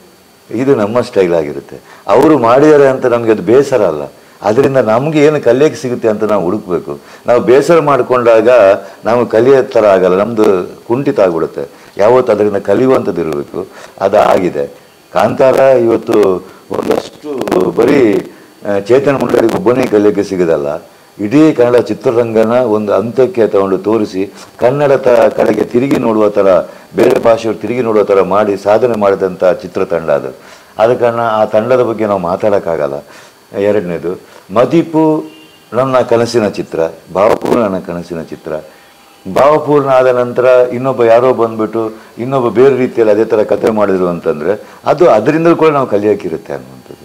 ಇದು ನಮ್ಮ ಸ್ಟೈಲ್ ಆಗಿರುತ್ತೆ ಅವರು ಮಾಡಿದ್ದಾರೆ ಅಂತ ನಮಗೆ ಅದು ಬೇಸರ ಅಲ್ಲ ಅದರಿಂದ ನಮಗೆ ಏನು ಕಲಿಯಕ್ಕೆ ಸಿಗುತ್ತೆ ಅಂತ ನಾವು ಹುಡುಕ್ಬೇಕು ನಾವು ಬೇಸರ ಮಾಡಿಕೊಂಡಾಗ ನಾವು ಕಲಿಯೋ ಥರ ಆಗಲ್ಲ ನಮ್ಮದು ಕುಂಠಿತ ಆಗ್ಬಿಡುತ್ತೆ ಯಾವತ್ತು ಅದರಿಂದ ಕಲಿಯುವಂಥದ್ದು ಇರಬೇಕು ಅದು ಆಗಿದೆ ಕಾಂತಾರ ಇವತ್ತು ಒಂದಷ್ಟು ಬರೀ ಆ, ಚೇತನ್ ಮುಂಡರಿಗೆ ಒಬ್ಬನೇ ಕಲಿಯೋಕ್ಕೆ ಸಿಗೋದಲ್ಲ ಇಡೀ ಕನ್ನಡ ಚಿತ್ರರಂಗನ ಒಂದು ಹಂತಕ್ಕೆ ತಗೊಂಡು ತೋರಿಸಿ ಕನ್ನಡದ ಕಡೆಗೆ ತಿರುಗಿ ನೋಡುವ ಥರ ಬೇರೆ ಭಾಷೆಯವರು ತಿರುಗಿ ನೋಡುವ ಥರ ಮಾಡಿ ಸಾಧನೆ ಮಾಡಿದಂಥ ಚಿತ್ರತಂಡ ಅದು ಆದ ಕಾರಣ ಆ ತಂಡದ ಬಗ್ಗೆ ನಾವು ಮಾತಾಡೋಕ್ಕಾಗಲ್ಲ ಎರಡನೇದು ಮದೀಪು ನನ್ನ ಕನಸಿನ ಚಿತ್ರ ಭಾವಪೂರ್ಣ ನನ್ನ ಕನಸಿನ ಚಿತ್ರ ಭಾವಪೂರ್ಣ ಆದ ನಂತರ ಇನ್ನೊಬ್ಬ ಯಾರೋ ಬಂದ್ಬಿಟ್ಟು ಇನ್ನೊಬ್ಬ ಬೇರೆ ರೀತಿಯಲ್ಲಿ ಅದೇ ಥರ ಕತೆ ಮಾಡಿದ್ರು ಅಂತಂದರೆ ಅದು ಅದರಿಂದ ಕೂಡ ನಾವು ಕಲಿಯೋಕ್ಕಿರುತ್ತೆ ಅನ್ನುವಂಥದ್ದು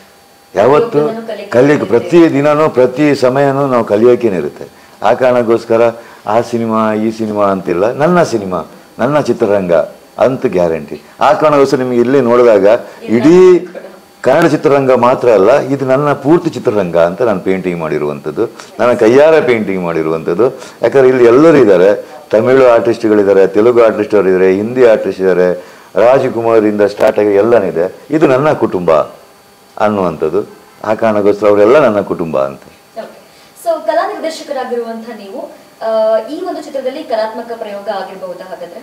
ಯಾವತ್ತು ಕಲಿಯಕ್ಕೆ ಪ್ರತಿ ದಿನನೂ ಪ್ರತಿ ಸಮಯನೂ ನಾವು ಕಲಿಯೋಕೇನಿರುತ್ತೆ ಆ ಕಾರಣಕ್ಕೋಸ್ಕರ ಆ ಸಿನಿಮಾ ಈ ಸಿನಿಮಾ ಅಂತಿಲ್ಲ ನನ್ನ ಸಿನಿಮಾ ನನ್ನ ಚಿತ್ರರಂಗ ಅಂತ ಗ್ಯಾರಂಟಿ ಆ ಕಾರಣಕ್ಕೋಸ್ಕರ ನಿಮಗೆ ಇಲ್ಲಿ ನೋಡಿದಾಗ ಇಡೀ ಕನ್ನಡ ಚಿತ್ರರಂಗ ಮಾತ್ರ ಅಲ್ಲ ಇದು ನನ್ನ ಪೂರ್ತಿ ಚಿತ್ರರಂಗ ಅಂತ ನಾನು ಪೇಂಟಿಂಗ್ ಮಾಡಿರುವಂಥದ್ದು ನನ್ನ ಕೈಯಾರ ಪೇಂಟಿಂಗ್ ಮಾಡಿರುವಂಥದ್ದು ಯಾಕಂದ್ರೆ ಇಲ್ಲಿ ಎಲ್ಲರೂ ಇದ್ದಾರೆ ತಮಿಳು ಆರ್ಟಿಸ್ಟ್ಗಳಿದ್ದಾರೆ ತೆಲುಗು ಆರ್ಟಿಸ್ಟರು ಇದ್ದಾರೆ ಹಿಂದಿ ಆರ್ಟಿಸ್ಟ್ ಇದ್ದಾರೆ ರಾಜಕುಮಾರಿಂದ ಸ್ಟಾರ್ಟ್ ಆಗಿ ಎಲ್ಲನಿದೆ ಇದು ನನ್ನ ಕುಟುಂಬ ಅನ್ನುವಂಥದ್ದು ಆ ಕಾರಣಕ್ಕೋಸ್ಕರ ಅವರೆಲ್ಲ ನನ್ನ ಕುಟುಂಬ ಅಂತ ಸೊ ಕಲಾ ನಿರ್ದೇಶಕರಾಗಿರುವಂತಹ ನೀವು ಆ, ಈ ಒಂದು ಚಿತ್ರದಲ್ಲಿ ಕಲಾತ್ಮಕ ಪ್ರಯೋಗ ಆಗಿರಬಹುದಾ ಹಾಗಾದ್ರೆ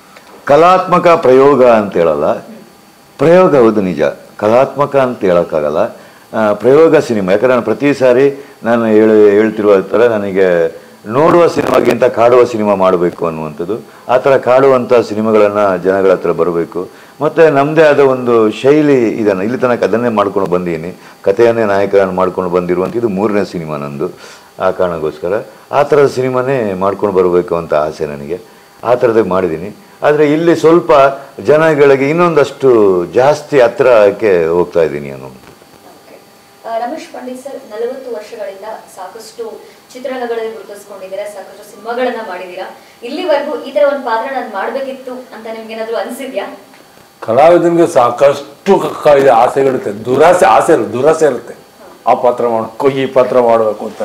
ಕಲಾತ್ಮಕ ಪ್ರಯೋಗ ಅಂತ ಹೇಳಲ್ಲ ಪ್ರಯೋಗ ಹೌದು ನಿಜ ಕಲಾತ್ಮಕ ಅಂತ ಹೇಳೋಕ್ಕಾಗಲ್ಲ ಆ, ಪ್ರಯೋಗ ಸಿನಿಮಾ ಯಾಕಂದ್ರೆ ನಾನು ಪ್ರತಿ ಸಾರಿ ನಾನು ಹೇಳಿ ಹೇಳ್ತಿರುವ ಥರ ನನಗೆ ನೋಡುವ ಸಿನಿಮಾಗಿಂತ ಕಾಡುವ ಸಿನಿಮಾ ಮಾಡಬೇಕು ಅನ್ನುವಂಥದ್ದು ಆ ಥರ ಕಾಡುವಂಥ ಸಿನಿಮಾಗಳನ್ನು ಜನಗಳ ಹತ್ರ ಬರಬೇಕು ಮತ್ತು ನಮ್ಮದೇ ಆದ ಒಂದು ಶೈಲಿ ಇದನ್ನು ಇಲ್ಲಿ ತನಕ ಅದನ್ನೇ ಮಾಡ್ಕೊಂಡು ಬಂದೀನಿ ಕಥೆಯನ್ನೇ ನಾಯಕರನ್ನು ಮಾಡ್ಕೊಂಡು ಬಂದಿರುವಂಥ ಇದು ಮೂರನೇ ಸಿನಿಮಾ ನಂದು ಆ ಕಾರಣಕ್ಕೋಸ್ಕರ ಆ ಥರದ ಸಿನಿಮಾನೇ ಮಾಡ್ಕೊಂಡು ಬರಬೇಕು ಅಂತ ಆಸೆ ನನಗೆ ಆ ಥರದೇ ಮಾಡಿದ್ದೀನಿ ಆದರೆ ಇಲ್ಲಿ ಸ್ವಲ್ಪ ಜನಗಳಿಗೆ ಇನ್ನೊಂದಷ್ಟು ಜಾಸ್ತಿ ಹತ್ರಕ್ಕೆ ಹೋಗ್ತಾ ಇದ್ದೀನಿ ಅನ್ನೋ Okay. ಆ, ರಮೇಶ್ ಪಂಡಿತ್ ಸರ್ ನಲವತ್ತು ವರ್ಷಗಳಿಂದ ಸಾಕಷ್ಟು ಚಿತ್ರರಂಗಗಳಲ್ಲಿ ಗುರುತಿಸ್ಕೊಂಡಿದ್ದೀರಾ ಸಾಕಷ್ಟು ಸಿನಿಮಾಗಳನ್ನ ಮಾಡಿದ್ದೀರಾ ಇಲ್ಲಿವರೆಗೂ ಈ ತರ ಒಂದು ಪಾತ್ರ ನಾನು ಮಾಡ್ಬೇಕಿತ್ತು ಅಂತ ನಿಮ್ಗೆ ಏನಾದ್ರು ಅನ್ಸಿದ್ಯಾ ಕಲಾವಿದನಿಗೆ ಸಾಕಷ್ಟು ಕ- ಇದು ಆಸೆಗಳಿರುತ್ತೆ ದುರಾಸೆ ಆಸೆ ಇರುತ್ತೆ ದುರಾಸೆ ಇರುತ್ತೆ ಆ ಪಾತ್ರ ಮಾಡಬೇಕು ಈ ಪಾತ್ರ ಮಾಡಬೇಕು ಅಂತ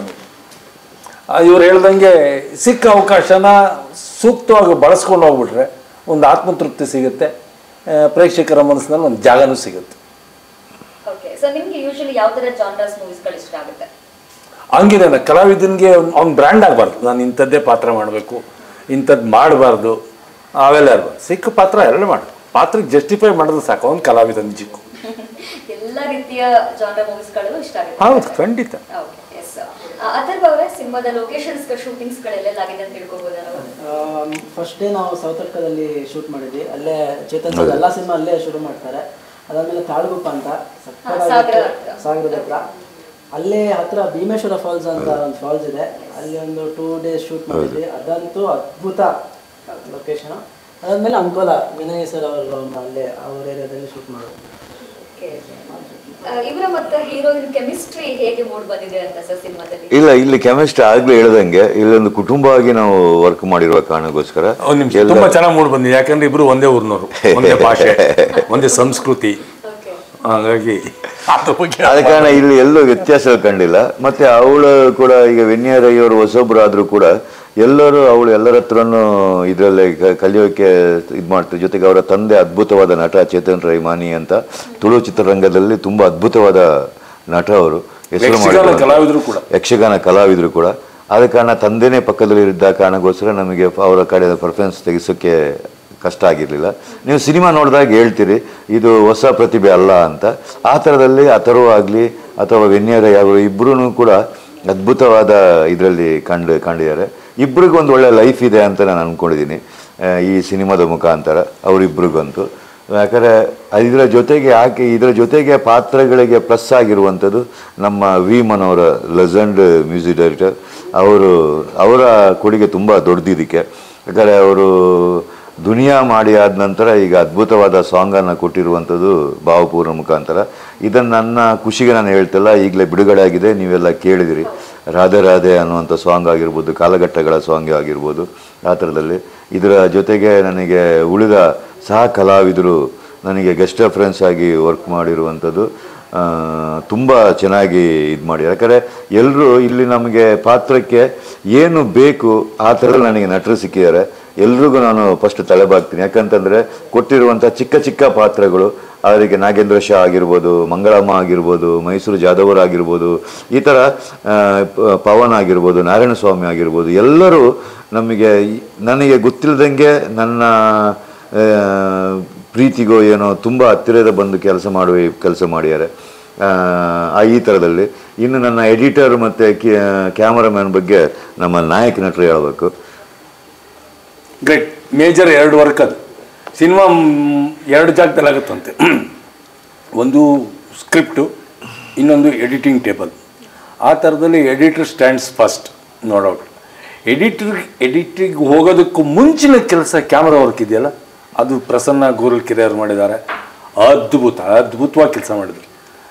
ಇವ್ರು ಹೇಳ್ದಂಗೆ ಸಿಕ್ಕ ಅವಕಾಶನ ಸೂಕ್ತವಾಗಿ ಬಳಸ್ಕೊಂಡು ಹೋಗ್ಬಿಟ್ರೆ ಒಂದು ಆತ್ಮತೃಪ್ತಿ ಸಿಗುತ್ತೆ ಆ, ಪ್ರೇಕ್ಷಕರ ಮನಸ್ಸಿನಲ್ಲಿ ಒಂದು ಜಾಗನೂ ಸಿಗುತ್ತೆ ಓಕೆ ಸೊ ನಿಮ್ಗೆ ಯೂಶಲಿ ಯಾವ ತರ ಜಾನ್ರಸ್ ಮೂವೀಸ್ಗಳು ಇಷ್ಟ ಆಗುತ್ತೆ ಹಂಗಿದೆ ಕಲಾವಿದನಿಗೆ ಅವ್ನು ಬ್ರ್ಯಾಂಡ್ ಆಗಬಾರ್ದು ನಾನು ಇಂಥದ್ದೇ ಪಾತ್ರ ಮಾಡಬೇಕು ಇಂಥದ್ದು ಮಾಡಬಾರ್ದು ಅವೆಲ್ಲ ಇರ್ಬಾರ್ದು ಸಿಕ್ಕ ಪಾತ್ರ ಎಲ್ಲ ಮಾಡು ಪಾತ್ರಕ್ಕೆ ಜಸ್ಟಿಫೈ ಮಾಡಿದ್ರೆ ಸಾಕು ಅವ್ನು ಕಲಾವಿದ ನಿಜಕ್ಕೂ ಎಲ್ಲ ರೀತಿಯ ಜಾನ್ರ ಮೂವೀಸ್ಗಳು ಇಷ್ಟ ಆಗುತ್ತೆ ಹೌದು ಖಂಡಿತ ಓಕೆ ಎಸ್ ಅಥರ್ವ ಅವರೇ ಸಿನಿಮಾದ ಲೊಕೇಶನ್ಸ್ ಶೂಟಿಂಗ್ಸ್ ಗಳೆಲ್ಲ ಆಗಿದೆ ಅಂತ ತಿಳ್ಕೊಬೋದಾ ನಾವು ಫಸ್ಟ್ ಡೇ ನಾವು ಸೌತ್ ಆಫ್ರಿಕಾದಲ್ಲಿ ಶೂಟ್ ಮಾಡಿದ್ವಿ ಅಲ್ಲೇ ಚೇತನ್ ಸರ್ ಎಲ್ಲ ಸಿನಿಮಾ ಅಲ್ಲೇ ಶುರು ಮಾಡ್ತಾರೆ ಅದಾದ್ಮೇಲೆ ತಾಳ್ಗುಪ್ಪ ಅಂತ ಸಾಗರ ಸಕ್ಕತ್ತಾಗಿತ್ತು. ಹತ್ರ. ಸಾಗರದ ಹತ್ರ ಅಲ್ಲೇ ಹತ್ರ ಭೀಮೇಶ್ವರ ಫಾಲ್ಸ್ ಅಂತ ಒಂದು ಫಾಲ್ಸ್ ಇದೆ ಅಲ್ಲಿ ಒಂದು ಟೂ ಡೇಸ್ ಶೂಟ್ ಮಾಡಿದ್ವಿ ಅದಂತೂ ಅದ್ಭುತ ಲೊಕೇಶನ್ ಅದಾದ್ಮೇಲೆ ಅಂಕೋಲ ವಿನಯ್ ಸರ್ ಅವರು ಅಲ್ಲೇ ಅವ್ರ ಏರಿಯಾದಲ್ಲಿ ಶೂಟ್ ಮಾಡೋದು ಇವರ ಮತ್ತೆ ಹೀರೋಯಿನ್ ಕೆಮಿಸ್ಟ್ರಿ ಹೇಗೆ ಮೂಡ್ ಬಂದಿದೆ ಅಂತ ಸರ್ ಸಿನಿಮಾದಲ್ಲಿ ಇಲ್ಲ ಇಲ್ಲಿ ಕೆಮಿಸ್ಟ್ರಿ ಆಗ್ಲೇ ಹೇಳ್ದಂಗೆ ಇಲ್ಲೊಂದು ಕುಟುಂಬವಾಗಿ ನಾವು ವರ್ಕ್ ಮಾಡಿರುವ ಕಾರಣಕ್ಕೋಸ್ಕರ ಒಂದ್ ನಿಮಿಷ ಎಲ್ಲ- ತುಂಬಾ ಚೆನ್ನಾಗಿ ಮೂಡ್ ಬಂದಿದೆ ಯಾಕಂದ್ರೆ ಇಬ್ರು ಒಂದೇ ಊರಿನವರು ಒಂದೇ ಭಾಷೆ ಒಂದೇ ಸಂಸ್ಕೃತಿ ಓಕೆ ಹಾಗಾಗಿ ಅದ್ರ ಬಗ್ಗೆ ಆದ ಕಾರಣ ಇಲ್ಲಿ ಎಲ್ಲೂ ವ್ಯತ್ಯಾಸ ಕಂಡಿಲ್ಲ ಮತ್ತೆ ಅವಳು ಕೂಡ ಈಗ ವೆನ್ಯಾರಯ್ಯವರು ಹೊಸೊಬ್ರಾದ್ರೂ ಕೂಡ ಎಲ್ಲರೂ ಅವಳು ಎಲ್ಲರ ಹತ್ರನೂ ಇದರಲ್ಲಿ ಕಲಿಯೋಕೆ ಇದು ಮಾಡ್ತಾರೆ ಜೊತೆಗೆ ಅವರ ತಂದೆ ಅದ್ಭುತವಾದ ನಟ ಚೇತನ್ ರೈಮಾನಿ ಅಂತ ತುಳು ಚಿತ್ರರಂಗದಲ್ಲಿ ತುಂಬಾ ಅದ್ಭುತವಾದ ನಟ ಅವರು ಹೆಸರು ಯಕ್ಷಗಾನ ಮಾಡಿರುವಂಥ- ಕಲಾವಿದರು ಕೂಡ. ಯಕ್ಷಗಾನ ಕಲಾವಿದರು ಕೂಡ ಆದ ಕಾರಣ ತಂದೆನೇ ಪಕ್ಕದಲ್ಲಿ ಇದ್ದ ಕಾರಣಕ್ಕೋಸ್ಕರ ನಮಗೆ ಅವರ ಕಡೆ ಪ್ರಿಫರೆನ್ಸ್ ತೆಗೆಸೋಕ್ಕೆ ಕಷ್ಟ ಆಗಿರಲಿಲ್ಲ ನೀವು ಸಿನಿಮಾ ನೋಡಿದಾಗ ಹೇಳ್ತೀರಿ ಇದು ಹೊಸ ಪ್ರತಿಭೆ ಅಲ್ಲ ಅಂತ ಆ ಥರದಲ್ಲಿ ಅಥರ್ವ ಆಗಲಿ ಅಥವಾ ವೆನ್ಯರಯ್ಯ ಅವರು ಇಬ್ಬರೂ ಕೂಡ ಅದ್ಭುತವಾದ ಇದರಲ್ಲಿ ಕಂಡು ಕಂಡಿದ್ದಾರೆ ಇಬ್ಬರಿಗೂ ಒಂದು ಒಳ್ಳೆ ಲೈಫ್ ಇದೆ ಅಂತ ನಾನು ಅಂದ್ಕೊಂಡಿದ್ದೀನಿ ಆ, ಈ ಸಿನಿಮಾದ ಮುಖಾಂತರ ಅವರಿಬ್ಬರಿಗಂತೂ ಯಾಕಂದರೆ ಇದರ ಜೊತೆಗೆ ಯಾಕೆ ಇದರ ಜೊತೆಗೆ ಪಾತ್ರಗಳಿಗೆ ಪ್ಲಸ್ ಆಗಿರುವಂಥದ್ದು ನಮ್ಮ V Manohar legend music director ಅವರು ಅವರ ಕೊಡುಗೆ ತುಂಬ ದೊಡ್ಡದಿದ್ದಕ್ಕೆ ಯಾಕಂದರೆ ಅವರು ದುನಿಯಾ ಮಾಡಿ ಆದ ನಂತರ ಈಗ ಅದ್ಭುತವಾದ ಸಾಂಗನ್ನು ಕೊಟ್ಟಿರುವಂಥದ್ದು ಭಾವಪೂರ್ಣ ಮುಖಾಂತರ ಇದನ್ನು ನನ್ನ ಖುಷಿಗೆ ನಾನು ಹೇಳ್ತಿಲ್ಲ ಈಗಲೇ ಬಿಡುಗಡೆ ಆಗಿದೆ ನೀವೆಲ್ಲ ಕೇಳಿದಿರಿ ರಾಧೆ ರಾಧೆ ಅನ್ನುವಂಥ ಸಾಂಗ್ ಆಗಿರ್ಬೋದು ಕಾಲಘಟ್ಟಗಳ ಸಾಂಗ್ ಆಗಿರ್ಬೋದು ಆ ಥರದಲ್ಲಿ ಇದರ ಜೊತೆಗೆ ನನಗೆ ಉಳಿದ ಸಹ ಕಲಾವಿದರು ನನಗೆ ಗೆಸ್ಟ್ ರೆಫರೆನ್ಸ್ ಆಗಿ ವರ್ಕ್ ಮಾಡಿರುವಂಥದ್ದು ತುಂಬ ಚೆನ್ನಾಗಿ ಇದು ಮಾಡಿ ಯಾಕಂದರೆ ಎಲ್ಲರೂ ಇಲ್ಲಿ ನಮಗೆ ಪಾತ್ರಕ್ಕೆ ಏನು ಬೇಕು ಆ ಥರದಲ್ಲಿ ನನಗೆ ನಟರು ಸಿಕ್ಕಿದ್ದಾರೆ ಎಲ್ರಿಗೂ ನಾನು ಫಸ್ಟ್ ತಲೆಬಾಗ್ತೀನಿ ಯಾಕಂತಂದರೆ ಕೊಟ್ಟಿರುವಂಥ ಚಿಕ್ಕ ಚಿಕ್ಕ ಪಾತ್ರಗಳು ಅವರಿಗೆ ನಾಗೇಂದ್ರ ಶಾ ಆಗಿರ್ಬೋದು ಮಂಗಳಮ್ಮ ಆಗಿರ್ಬೋದು ಮೈಸೂರು ಜಾಧವರ್ ಆಗಿರ್ಬೋದು ಈ ಥರ ಆ, ಪ- ಪವನ್ ಆಗಿರ್ಬೋದು ನಾರಾಯಣ ಸ್ವಾಮಿ ಆಗಿರ್ಬೋದು ಎಲ್ಲರೂ ನಮಗೆ ಈ- ನನಗೆ ಗೊತ್ತಿಲ್ಲದಂಗೆ ನನ್ನ ಆ, ಪ್ರೀತಿಗೋ ಏನೋ ತುಂಬ ಹತ್ತಿರದ ಬಂದು ಕೆಲಸ ಮಾಡುವ ಕೆಲಸ ಮಾಡಿದ್ದಾರೆ ಆ, ಆ ಈ ಥರದಲ್ಲಿ ಇನ್ನು ನನ್ನ ಎಡಿಟರ್ ಮತ್ತು ಕ್ಯಾಮರಾಮ್ಯಾನ್ ಬಗ್ಗೆ ನಮ್ಮ ನಾಯಕ ನಟರು ಹೇಳಬೇಕು ಗ್ರೇಟ್ ಮೇಜರ್ ಎರಡು ವರ್ಕ್ ಅದು ಸಿನಿಮಾ ಎರಡು ಜಾಗದಲ್ಲಿ ಆಗುತ್ತಂತೆ ಒಂದು ಸ್ಕ್ರಿಪ್ಟು ಇನ್ನೊಂದು ಎಡಿಟಿಂಗ್ ಟೇಬಲ್ ಆ ಥರದಲ್ಲಿ editor stands first no doubt editor editing ಹೋಗೋದಕ್ಕೂ ಮುಂಚಿನ ಕೆಲಸ ಕ್ಯಾಮ್ರಾ ವರ್ಕ್ ಇದೆಯಲ್ಲ ಅದು ಪ್ರಸನ್ನ ಗೋರಲ್ ಕಿರಿಯರ್ ಮಾಡಿದ್ದಾರೆ ಅದ್ಭುತ ಅದ್ಭುತವಾಗಿ ಕೆಲಸ ಮಾಡಿದ್ರು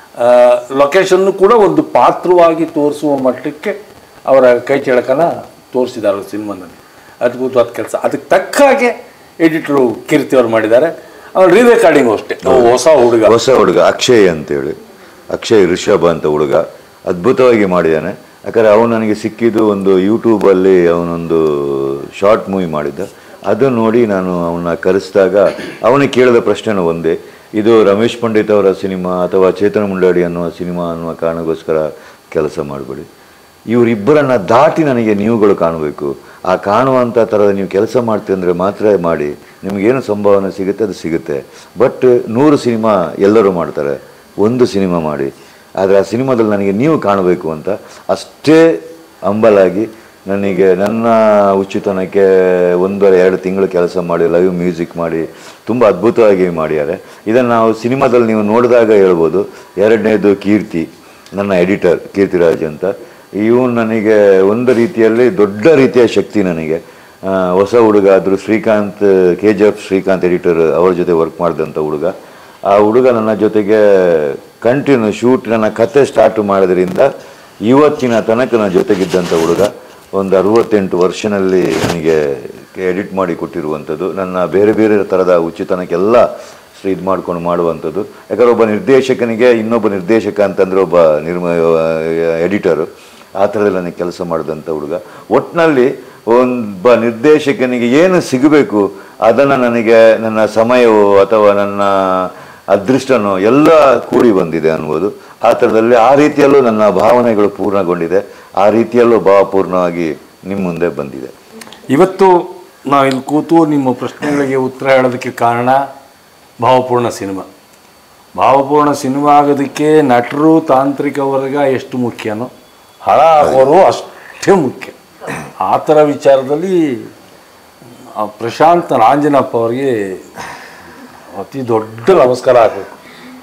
ಲೊಕೇಶನ್ನು ಕೂಡ ಒಂದು ಪಾತ್ರವಾಗಿ ತೋರಿಸುವ ಮಟ್ಟಕ್ಕೆ ಅವರ ಕೈ ಚಳಕನ ತೋರಿಸಿದ್ದಾರೆ ಸಿನಿಮಾನಲ್ಲಿ ಅದ್ಭುತವಾದ ಕೆಲಸ ಅದಕ್ಕೆ ತಕ್ಕ ಹಾಗೆ ಎಡಿಟರು ಕೀರ್ತಿ ಅವರು ಮಾಡಿದ್ದಾರೆ ಅವ್ರು ರೀ ರೆಕಾರ್ಡಿಂಗು ಅಷ್ಟೇ ಅವು ಹೊಸ ಹುಡುಗ ಹೊಸ ಹುಡುಗ ಅಕ್ಷಯ್ ಅಂತೇಳಿ ಅಕ್ಷಯ್ ರಿಷಬ್ ಅಂತ ಹುಡುಗ ಅದ್ಭುತವಾಗಿ ಮಾಡಿದ್ದಾನೆ ಯಾಕಂದರೆ ಅವನು ನನಗೆ ಸಿಕ್ಕಿದ್ದು ಒಂದು ಯೂಟ್ಯೂಬಲ್ಲಿ ಅವನೊಂದು ಶಾರ್ಟ್ ಮೂವಿ ಮಾಡಿದ್ದ ಅದನ್ನು ನೋಡಿ ನಾನು ಅವನ್ನ ಕರೆಸಿದಾಗ ಅವನಿಗೆ ಕೇಳಿದ ಪ್ರಶ್ನೆನೂ ಒಂದೇ ಇದು ರಮೇಶ್ ಪಂಡಿತ್ ಅವರ ಸಿನಿಮಾ ಅಥವಾ ಚೇತನ ಮುಂಡಾಡಿ ಅನ್ನುವ ಸಿನಿಮಾ ಅನ್ನುವ ಕಾರಣಕ್ಕೋಸ್ಕರ ಕೆಲಸ ಮಾಡಬೇಡಿ ಇವರಿಬ್ಬರನ್ನ ದಾಟಿ ನನಗೆ ನೀವುಗಳು ಕಾಣಬೇಕು ಆ ಕಾಣುವಂಥ ಥರದ ನೀವು ಕೆಲಸ ಮಾಡ್ತೀವಿ ಅಂದರೆ ಮಾತ್ರ ಮಾಡಿ ನಿಮಗೇನು ಸಂಭಾವನೆ ಸಿಗುತ್ತೆ ಅದು ಸಿಗುತ್ತೆ ಬಟ್ ನೂರು ಸಿನಿಮಾ ಎಲ್ಲರೂ ಮಾಡ್ತಾರೆ ಒಂದು ಸಿನಿಮಾ ಮಾಡಿ ಆದರೆ ಆ ಸಿನಿಮಾದಲ್ಲಿ ನನಗೆ ನೀವು ಕಾಣಬೇಕು ಅಂತ ಅಷ್ಟೇ ಹಂಬಲಾಗಿ ನನಗೆ ನನ್ನ ಉಚಿತನಕ್ಕೆ ಒಂದೂವರೆ ಎರಡು ತಿಂಗಳು ಕೆಲಸ ಮಾಡಿ ಲೈವ್ ಮ್ಯೂಸಿಕ್ ಮಾಡಿ ತುಂಬ ಅದ್ಭುತವಾಗಿ ಮಾಡಿದ್ದಾರೆ ಇದನ್ನು ನಾವು ಸಿನಿಮಾದಲ್ಲಿ ನೀವು ನೋಡಿದಾಗ ಹೇಳ್ಬೋದು ಎರಡನೇದು ಕೀರ್ತಿ ನನ್ನ ಎಡಿಟರ್ ಕೀರ್ತಿರಾಜ್ ಅಂತ ಇವನು ನನಗೆ ಒಂದು ರೀತಿಯಲ್ಲಿ ದೊಡ್ಡ ರೀತಿಯ ಶಕ್ತಿ ನನಗೆ ಆ, ಹೊಸ ಹುಡುಗ ಆದರೂ Srikanth K G F Srikanth editor ಅವ್ರ ಜೊತೆ ವರ್ಕ್ ಮಾಡಿದಂಥ ಹುಡುಗ ಆ ಹುಡುಗ ನನ್ನ ಜೊತೆಗೆ ಕಂಟಿನ್ಯೂ ಶೂಟ್ ನನ್ನ ಕತೆ ಸ್ಟಾರ್ಟ್ ಮಾಡೋದ್ರಿಂದ ಇವತ್ತಿನ ತನಕ ನನ್ನ ಜೊತೆಗಿದ್ದಂಥ ಹುಡುಗ ಒಂದು ಅರವತ್ತೆಂಟು ವರ್ಷನಲ್ಲಿ ನನಗೆ ಎಡಿಟ್ ಮಾಡಿ ಕೊಟ್ಟಿರುವಂಥದ್ದು ನನ್ನ ಬೇರೆ ಬೇರೆ ಥರದ ಉಚಿತನಕ್ಕೆಲ್ಲ ಇದು ಮಾಡ್ಕೊಂಡು ಮಾಡುವಂಥದ್ದು ಯಾಕಂದ್ರೆ ಒಬ್ಬ ನಿರ್ದೇಶಕನಿಗೆ ಇನ್ನೊಬ್ಬ ನಿರ್ದೇಶಕ ಅಂತಂದರೆ ಒಬ್ಬ ನಿರ್ಮ ಎಡಿಟರು ಆ ಥರದಲ್ಲಿ ನನಗೆ ಕೆಲಸ ಮಾಡಿದಂಥ ಹುಡುಗ ಒಟ್ಟಿನಲ್ಲಿ ಒಬ್ಬ ನಿರ್ದೇಶಕನಿಗೆ ಏನು ಸಿಗಬೇಕು ಅದನ್ನು ನನಗೆ ನನ್ನ ಸಮಯವೋ ಅಥವಾ ನನ್ನ ಅದೃಷ್ಟನೋ ಎಲ್ಲ ಕೂಡಿ ಬಂದಿದೆ ಅನ್ಬೋದು ಆ ಥರದಲ್ಲಿ ಆ ರೀತಿಯಲ್ಲೂ ನನ್ನ ಭಾವನೆಗಳು ಪೂರ್ಣಗೊಂಡಿದೆ ಆ ರೀತಿಯಲ್ಲೂ ಭಾವಪೂರ್ಣವಾಗಿ ನಿಮ್ಮ ಮುಂದೆ ಬಂದಿದೆ ಇವತ್ತು ನಾವು ಇಲ್ಲಿ ಕೂತು ನಿಮ್ಮ ಪ್ರಶ್ನೆಗಳಿಗೆ ಉತ್ತರ ಹೇಳೋದಕ್ಕೆ ಕಾರಣ ಭಾವಪೂರ್ಣ ಸಿನಿಮಾ ಭಾವಪೂರ್ಣ ಸಿನಿಮಾ ಆಗೋದಕ್ಕೆ ನಟರು ತಾಂತ್ರಿಕ ವರ್ಗ ಎಷ್ಟು ಮುಖ್ಯನೋ ಹಣ ಹಾಕೋರು ಅಷ್ಟೇ ಮುಖ್ಯ ಆ ಥರ ವಿಚಾರದಲ್ಲಿ ಆ ಪ್ರಶಾಂತ್ ರಾಂಜನಪ್ಪ ಅವರಿಗೆ ಅತಿ ದೊಡ್ಡ ನಮಸ್ಕಾರ ಆಗಬೇಕು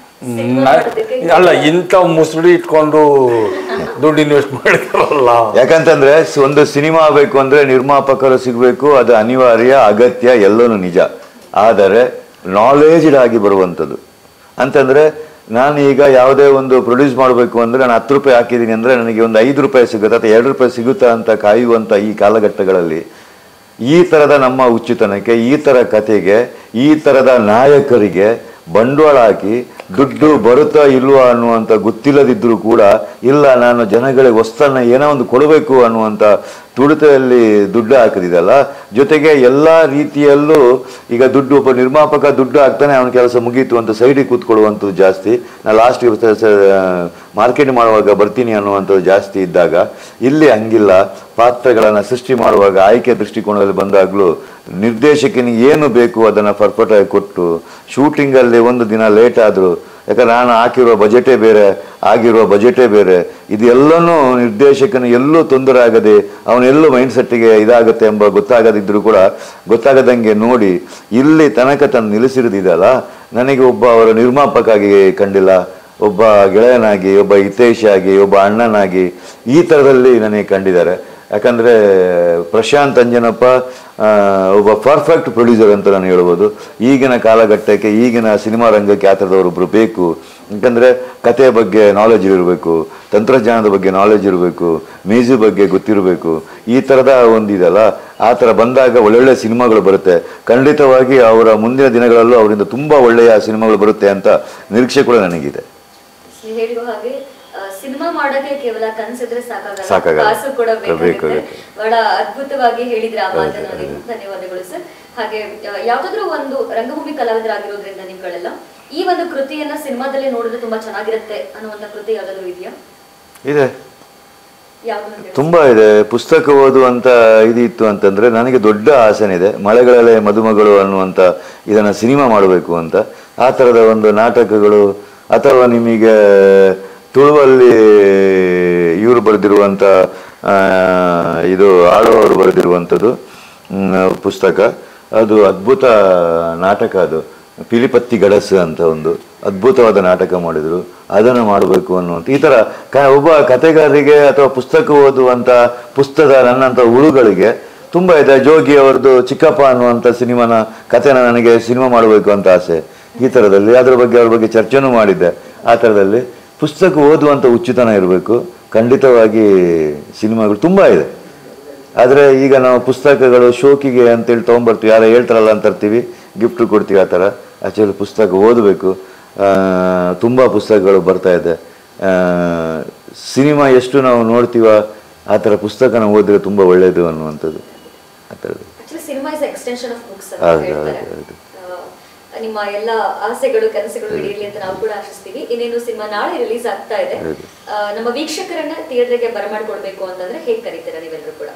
ಅಲ್ಲ ಇಂಥ ಮುಸುಡಿ ಇಟ್ಕೊಂಡು ದುಡ್ಡು ಇನ್ವೆಸ್ಟ್ ಮಾಡಿದಾರಲ್ಲ ಯಾಕಂತಂದ್ರೆ ಸ್- ಒಂದು ಸಿನಿಮಾ ಆಗಬೇಕು ಅಂದ್ರೆ ನಿರ್ಮಾಪಕರು ಸಿಗಬೇಕು ಅದು ಅನಿವಾರ್ಯ ಅಗತ್ಯ ಎಲ್ಲನೂ ನಿಜ ಆದರೆ ನಾಲೆಜ್ಡ್ ಆಗಿ ಬರುವಂಥದ್ದು ಅಂತಂದ್ರೆ ನಾನು ಈಗ ಯಾವುದೇ ಒಂದು ಪ್ರೊಡ್ಯೂಸ್ ಮಾಡಬೇಕು ಅಂದ್ರೆ ನಾನು ಹತ್ತು ರೂಪಾಯಿ ಹಾಕಿದ್ದೀನಿ ಅಂದ್ರೆ ನನಗೆ ಒಂದು ಐದು ರೂಪಾಯಿ ಸಿಗುತ್ತೆ ಅಥವಾ ಎರಡು ರೂಪಾಯಿ ಸಿಗುತ್ತಾ ಅಂತ ಕಾಯುವಂಥ ಈ ಕಾಲಘಟ್ಟಗಳಲ್ಲಿ ಈ ಥರದ ನಮ್ಮ ಉಚಿತನಕ್ಕೆ ಈ ಥರ ಕತೆಗೆ ಈ ಥರದ ನಾಯಕರಿಗೆ ಬಂಡವಾಳ ಹಾಕಿ ದುಡ್ಡು ಬರುತ್ತಾ ಇಲ್ವಾ ಅನ್ನುವಂಥ ಗೊತ್ತಿಲ್ಲದಿದ್ದರೂ ಕೂಡ ಇಲ್ಲ ನಾನು ಜನಗಳಿಗೆ ವಸ್ತನ್ನ ಏನೋ ಒಂದು ಕೊಡಬೇಕು ಅನ್ನುವಂಥ ತುಡಿತದಲ್ಲಿ ದುಡ್ಡು ಹಾಕಿದಿದಲ್ಲ ಜೊತೆಗೆ ಎಲ್ಲ ರೀತಿಯಲ್ಲೂ ಈಗ ದುಡ್ಡು ಒಬ್ಬ ನಿರ್ಮಾಪಕ ದುಡ್ಡು ಹಾಕ್ತಾನೆ ಅವನ ಕೆಲಸ ಮುಗೀತು ಅಂತ ಸೈಡಿಗೆ ಕೂತ್ಕೊಳ್ಳುವಂಥದ್ದು ಜಾಸ್ತಿ ನಾ ಲಾಸ್ಟ್ ಮಾರ್ಕೆಟ್ ಮಾಡುವಾಗ ಬರ್ತೀನಿ ಅನ್ನುವಂಥದ್ದು ಜಾಸ್ತಿ ಇದ್ದಾಗ ಇಲ್ಲಿ ಹಂಗಿಲ್ಲ ಪಾತ್ರಗಳನ್ನು ಸೃಷ್ಟಿ ಮಾಡುವಾಗ ಆಯ್ಕೆ ದೃಷ್ಟಿಕೋನದಲ್ಲಿ ಬಂದಾಗಲೂ ನಿರ್ದೇಶಕನಿಗೆ ಏನು ಬೇಕು ಅದನ್ನು ಪರ್ಫೆಕ್ಟಾಗಿ ಕೊಟ್ಟು ಶೂಟಿಂಗಲ್ಲಿ ಒಂದು ದಿನ ಲೇಟ್ ಆದರೂ ಯಾಕಂದ್ರೆ ನಾನು ಹಾಕಿರುವ ಬಜೆಟೇ ಬೇರೆ ಆಗಿರುವ ಬಜೆಟೇ ಬೇರೆ ಇದೆಲ್ಲನೂ ನಿರ್ದೇಶಕನ ಎಲ್ಲೂ ತೊಂದರೆ ಆಗದೆ ಅವನೆಲ್ಲೂ ಮೈಂಡ್ ಸೆಟ್ಟಿಗೆ ಇದಾಗುತ್ತೆ ಎಂಬ ಗೊತ್ತಾಗದಿದ್ರೂ ಕೂಡ ಗೊತ್ತಾಗದಂಗೆ ನೋಡಿ ಇಲ್ಲಿ ತನಕ ತಂದು ನಿಲ್ಲಿಸಿರೋದಿದೆಯಲ್ಲ ನನಗೆ ಒಬ್ಬ ಅವರ ನಿರ್ಮಾಪಕಾಗಿ ಕಂಡಿಲ್ಲ ಒಬ್ಬ ಗೆಳೆಯನಾಗಿ ಒಬ್ಬ ಹಿತೇಶಾಗಿ ಒಬ್ಬ ಅಣ್ಣನಾಗಿ ಈ ಥರದಲ್ಲಿ ನನಗೆ ಕಂಡಿದ್ದಾರೆ ಯಾಕಂದರೆ ಪ್ರಶಾಂತ್ ಅಂಜನಪ್ಪ ಆ, ಒಬ್ಬ ಪರ್ಫೆಕ್ಟ್ ಪ್ರೊಡ್ಯೂಸರ್ ಅಂತ ನಾನು ಹೇಳ್ಬೋದು ಈಗಿನ ಕಾಲಘಟ್ಟಕ್ಕೆ ಈಗಿನ ಸಿನಿಮಾ ರಂಗಕ್ಕೆ ಆ ಥರದವರೊಬ್ಬರು ಬೇಕು ಯಾಕಂದರೆ ಕಥೆಯ ಬಗ್ಗೆ ನಾಲೆಜ್ ಇರಬೇಕು ತಂತ್ರಜ್ಞಾನದ ಬಗ್ಗೆ ನಾಲೆಜ್ ಇರಬೇಕು ಮ್ಯೂಸಿಕ್ ಬಗ್ಗೆ ಗೊತ್ತಿರಬೇಕು ಈ ಥರದ ಒಂದಿದೆಯಲ್ಲ ಆ ಥರ ಬಂದಾಗ ಒಳ್ಳೊಳ್ಳೆ ಸಿನಿಮಾಗಳು ಬರುತ್ತೆ ಖಂಡಿತವಾಗಿ ಅವರ ಮುಂದಿನ ದಿನಗಳಲ್ಲೂ ಅವರಿಂದ ತುಂಬ ಒಳ್ಳೆಯ ಸಿನಿಮಾಗಳು ಬರುತ್ತೆ ಅಂತ ನಿರೀಕ್ಷೆ ಕೂಡ ನನಗಿದೆ ನೀವು ಹೇಳಿರುವ ಹಾಗೆ ಆ, ಸಿನಿಮಾ ಮಾಡೋಕೆ ಕೇವಲ ಕನ್ಸಿದ್ರೆ ಸಾಕಾಗಲ್ಲ ಸಾಕಾಗಲ್ಲ. ಕಾಸು ಕೂಡ ಬೇಕಾಗುತ್ತೆ ಬೇಕಾಗುತ್ತೆ. ಬಹಳ ಅದ್ಭುತವಾಗಿ ಹೇಳಿದ್ರೆ ಆ ಮಾತನ್ನ ನೀವು ಧನ್ಯವಾದಗಳು ಸರ್ ಹಾಗೆ ಆ, ಯಾವ್ದಾದ್ರು ಒಂದು ರಂಗಭೂಮಿ ಕಲಾವಿದರಾಗಿರೋದ್ರಿಂದ ನಿಮ್ಗಳೆಲ್ಲ ಈ ಒಂದು ಕೃತಿಯನ್ನ ಸಿನಿಮಾದಲ್ಲಿ ನೋಡಿದ್ರೆ ತುಂಬಾ ಚೆನ್ನಾಗಿರುತ್ತೆ ಅನ್ನುವಂತ ಕೃತಿ ಯಾವ್ದಾದ್ರು ಇದೆಯಾ ಇದೆ ಯಾವ್ದು ಅಂತ ಹೇಳಿ? ತುಂಬ ಇದೆ ಪುಸ್ತಕ ಓದುವಂತ ಇದಿತ್ತು ಅಂತಂದ್ರೆ ನನಗೆ ದೊಡ್ಡ ಆಸೆನಿದೆ ಮಳೆಗಳಲ್ಲೇ ಮದುಮಗಳು ಅನ್ನುವಂಥ ಇದನ್ನ ಸಿನಿಮಾ ಮಾಡಬೇಕು ಅಂತ ಆ ಥರದ ಒಂದು ನಾಟಕಗಳು ಅಥವಾ ನಿಮಗೆ ತುಳುವಲ್ಲಿ ಇವರು ಬರೆದಿರುವಂಥ ಇದು ಆಳುವವರು ಬರೆದಿರುವಂಥದ್ದು ಮ್, ಪುಸ್ತಕ ಅದು ಅದ್ಭುತ ನಾಟಕ ಅದು ಪಿಲಿಪತ್ತಿ ಗಡಸು ಅಂತ ಒಂದು ಅದ್ಭುತವಾದ ನಾಟಕ ಮಾಡಿದರು ಅದನ್ನು ಮಾಡಬೇಕು ಅನ್ನುವಂಥ ಈ ಥರ ಕ ಒಬ್ಬ ಕತೆಗಾರರಿಗೆ ಅಥವಾ ಪುಸ್ತಕ ಓದುವಂಥ ಪುಸ್ತಕ ನನ್ನಂಥ ಹುಳುಗಳಿಗೆ ತುಂಬ ಇದೆ ಜೋಗಿ ಅವರದ್ದು ಚಿಕ್ಕಪ್ಪ ಅನ್ನುವಂಥ ಸಿನಿಮಾನ ಕಥೆನ ನನಗೆ ಸಿನಿಮಾ ಮಾಡಬೇಕು ಅಂತ ಆಸೆ ಈ ಥರದಲ್ಲಿ ಅದ್ರ ಬಗ್ಗೆ ಅವ್ರ ಬಗ್ಗೆ ಚರ್ಚೆನೂ ಮಾಡಿದ್ದೆ ಆ ಥರದಲ್ಲಿ ಪುಸ್ತಕ ಓದುವಂಥ ಉಚಿತನ ಇರಬೇಕು ಖಂಡಿತವಾಗಿ ಸಿನಿಮಾಗಳು ತುಂಬ ಇದೆ ಆದರೆ ಈಗ ನಾವು ಪುಸ್ತಕಗಳು ಶೋಕಿಗೆ ಅಂತೇಳಿ ತೊಗೊಂಬರ್ತೀವಿ ಯಾರೋ ಹೇಳ್ತಾರಲ್ಲ ಅಂತ ತರ್ತೀವಿ ಗಿಫ್ಟ್ ಕೊಡ್ತೀವಿ ಆ ಥರ ಆ್ಯಕ್ಚುಲಿ ಪುಸ್ತಕ ಓದಬೇಕು ತುಂಬ ಪುಸ್ತಕಗಳು ಬರ್ತಾ ಇದೆ ಆ, ಸಿನಿಮಾ ಎಷ್ಟು ನಾವು ನೋಡ್ತೀವ ಆ ಥರ ಪುಸ್ತಕನ ಓದಿದ್ರೆ ತುಂಬ ಒಳ್ಳೆಯದು ಅನ್ನುವಂಥದ್ದು ಆ ಥರದ್ದು actually cinema is extension of books ಅಂತ ಹೌದು, ಹೇಳ್ತಾರೆ ಹೌದು, ಹೌದು. ಆ, ನಿಮ್ಮ ಎಲ್ಲ ಆಸೆಗಳು ಕನಸುಗಳು ಈಡೇರಲಿ ಅಂತ ನಾವು ಕೂಡ ಆಶಿಸ್ತೀವಿ ಇನ್ನೇನು ಸಿನಿಮಾ ನಾಳೆ ರಿಲೀಸ್ ಆಗ್ತಾ ಇದೆ ಹೌದು. ಆ, ನಮ್ಮ ವೀಕ್ಷಕರನ್ನ ಥಿಯೇಟರ್ಗೆ ಬರಮಾಡ್ಕೊಡ್ಬೇಕು ಅಂತಂದ್ರೆ ಹೇಗ್ ಕರೀತೀರಾ ನೀವೆಲ್ಲರೂ ಕೂಡ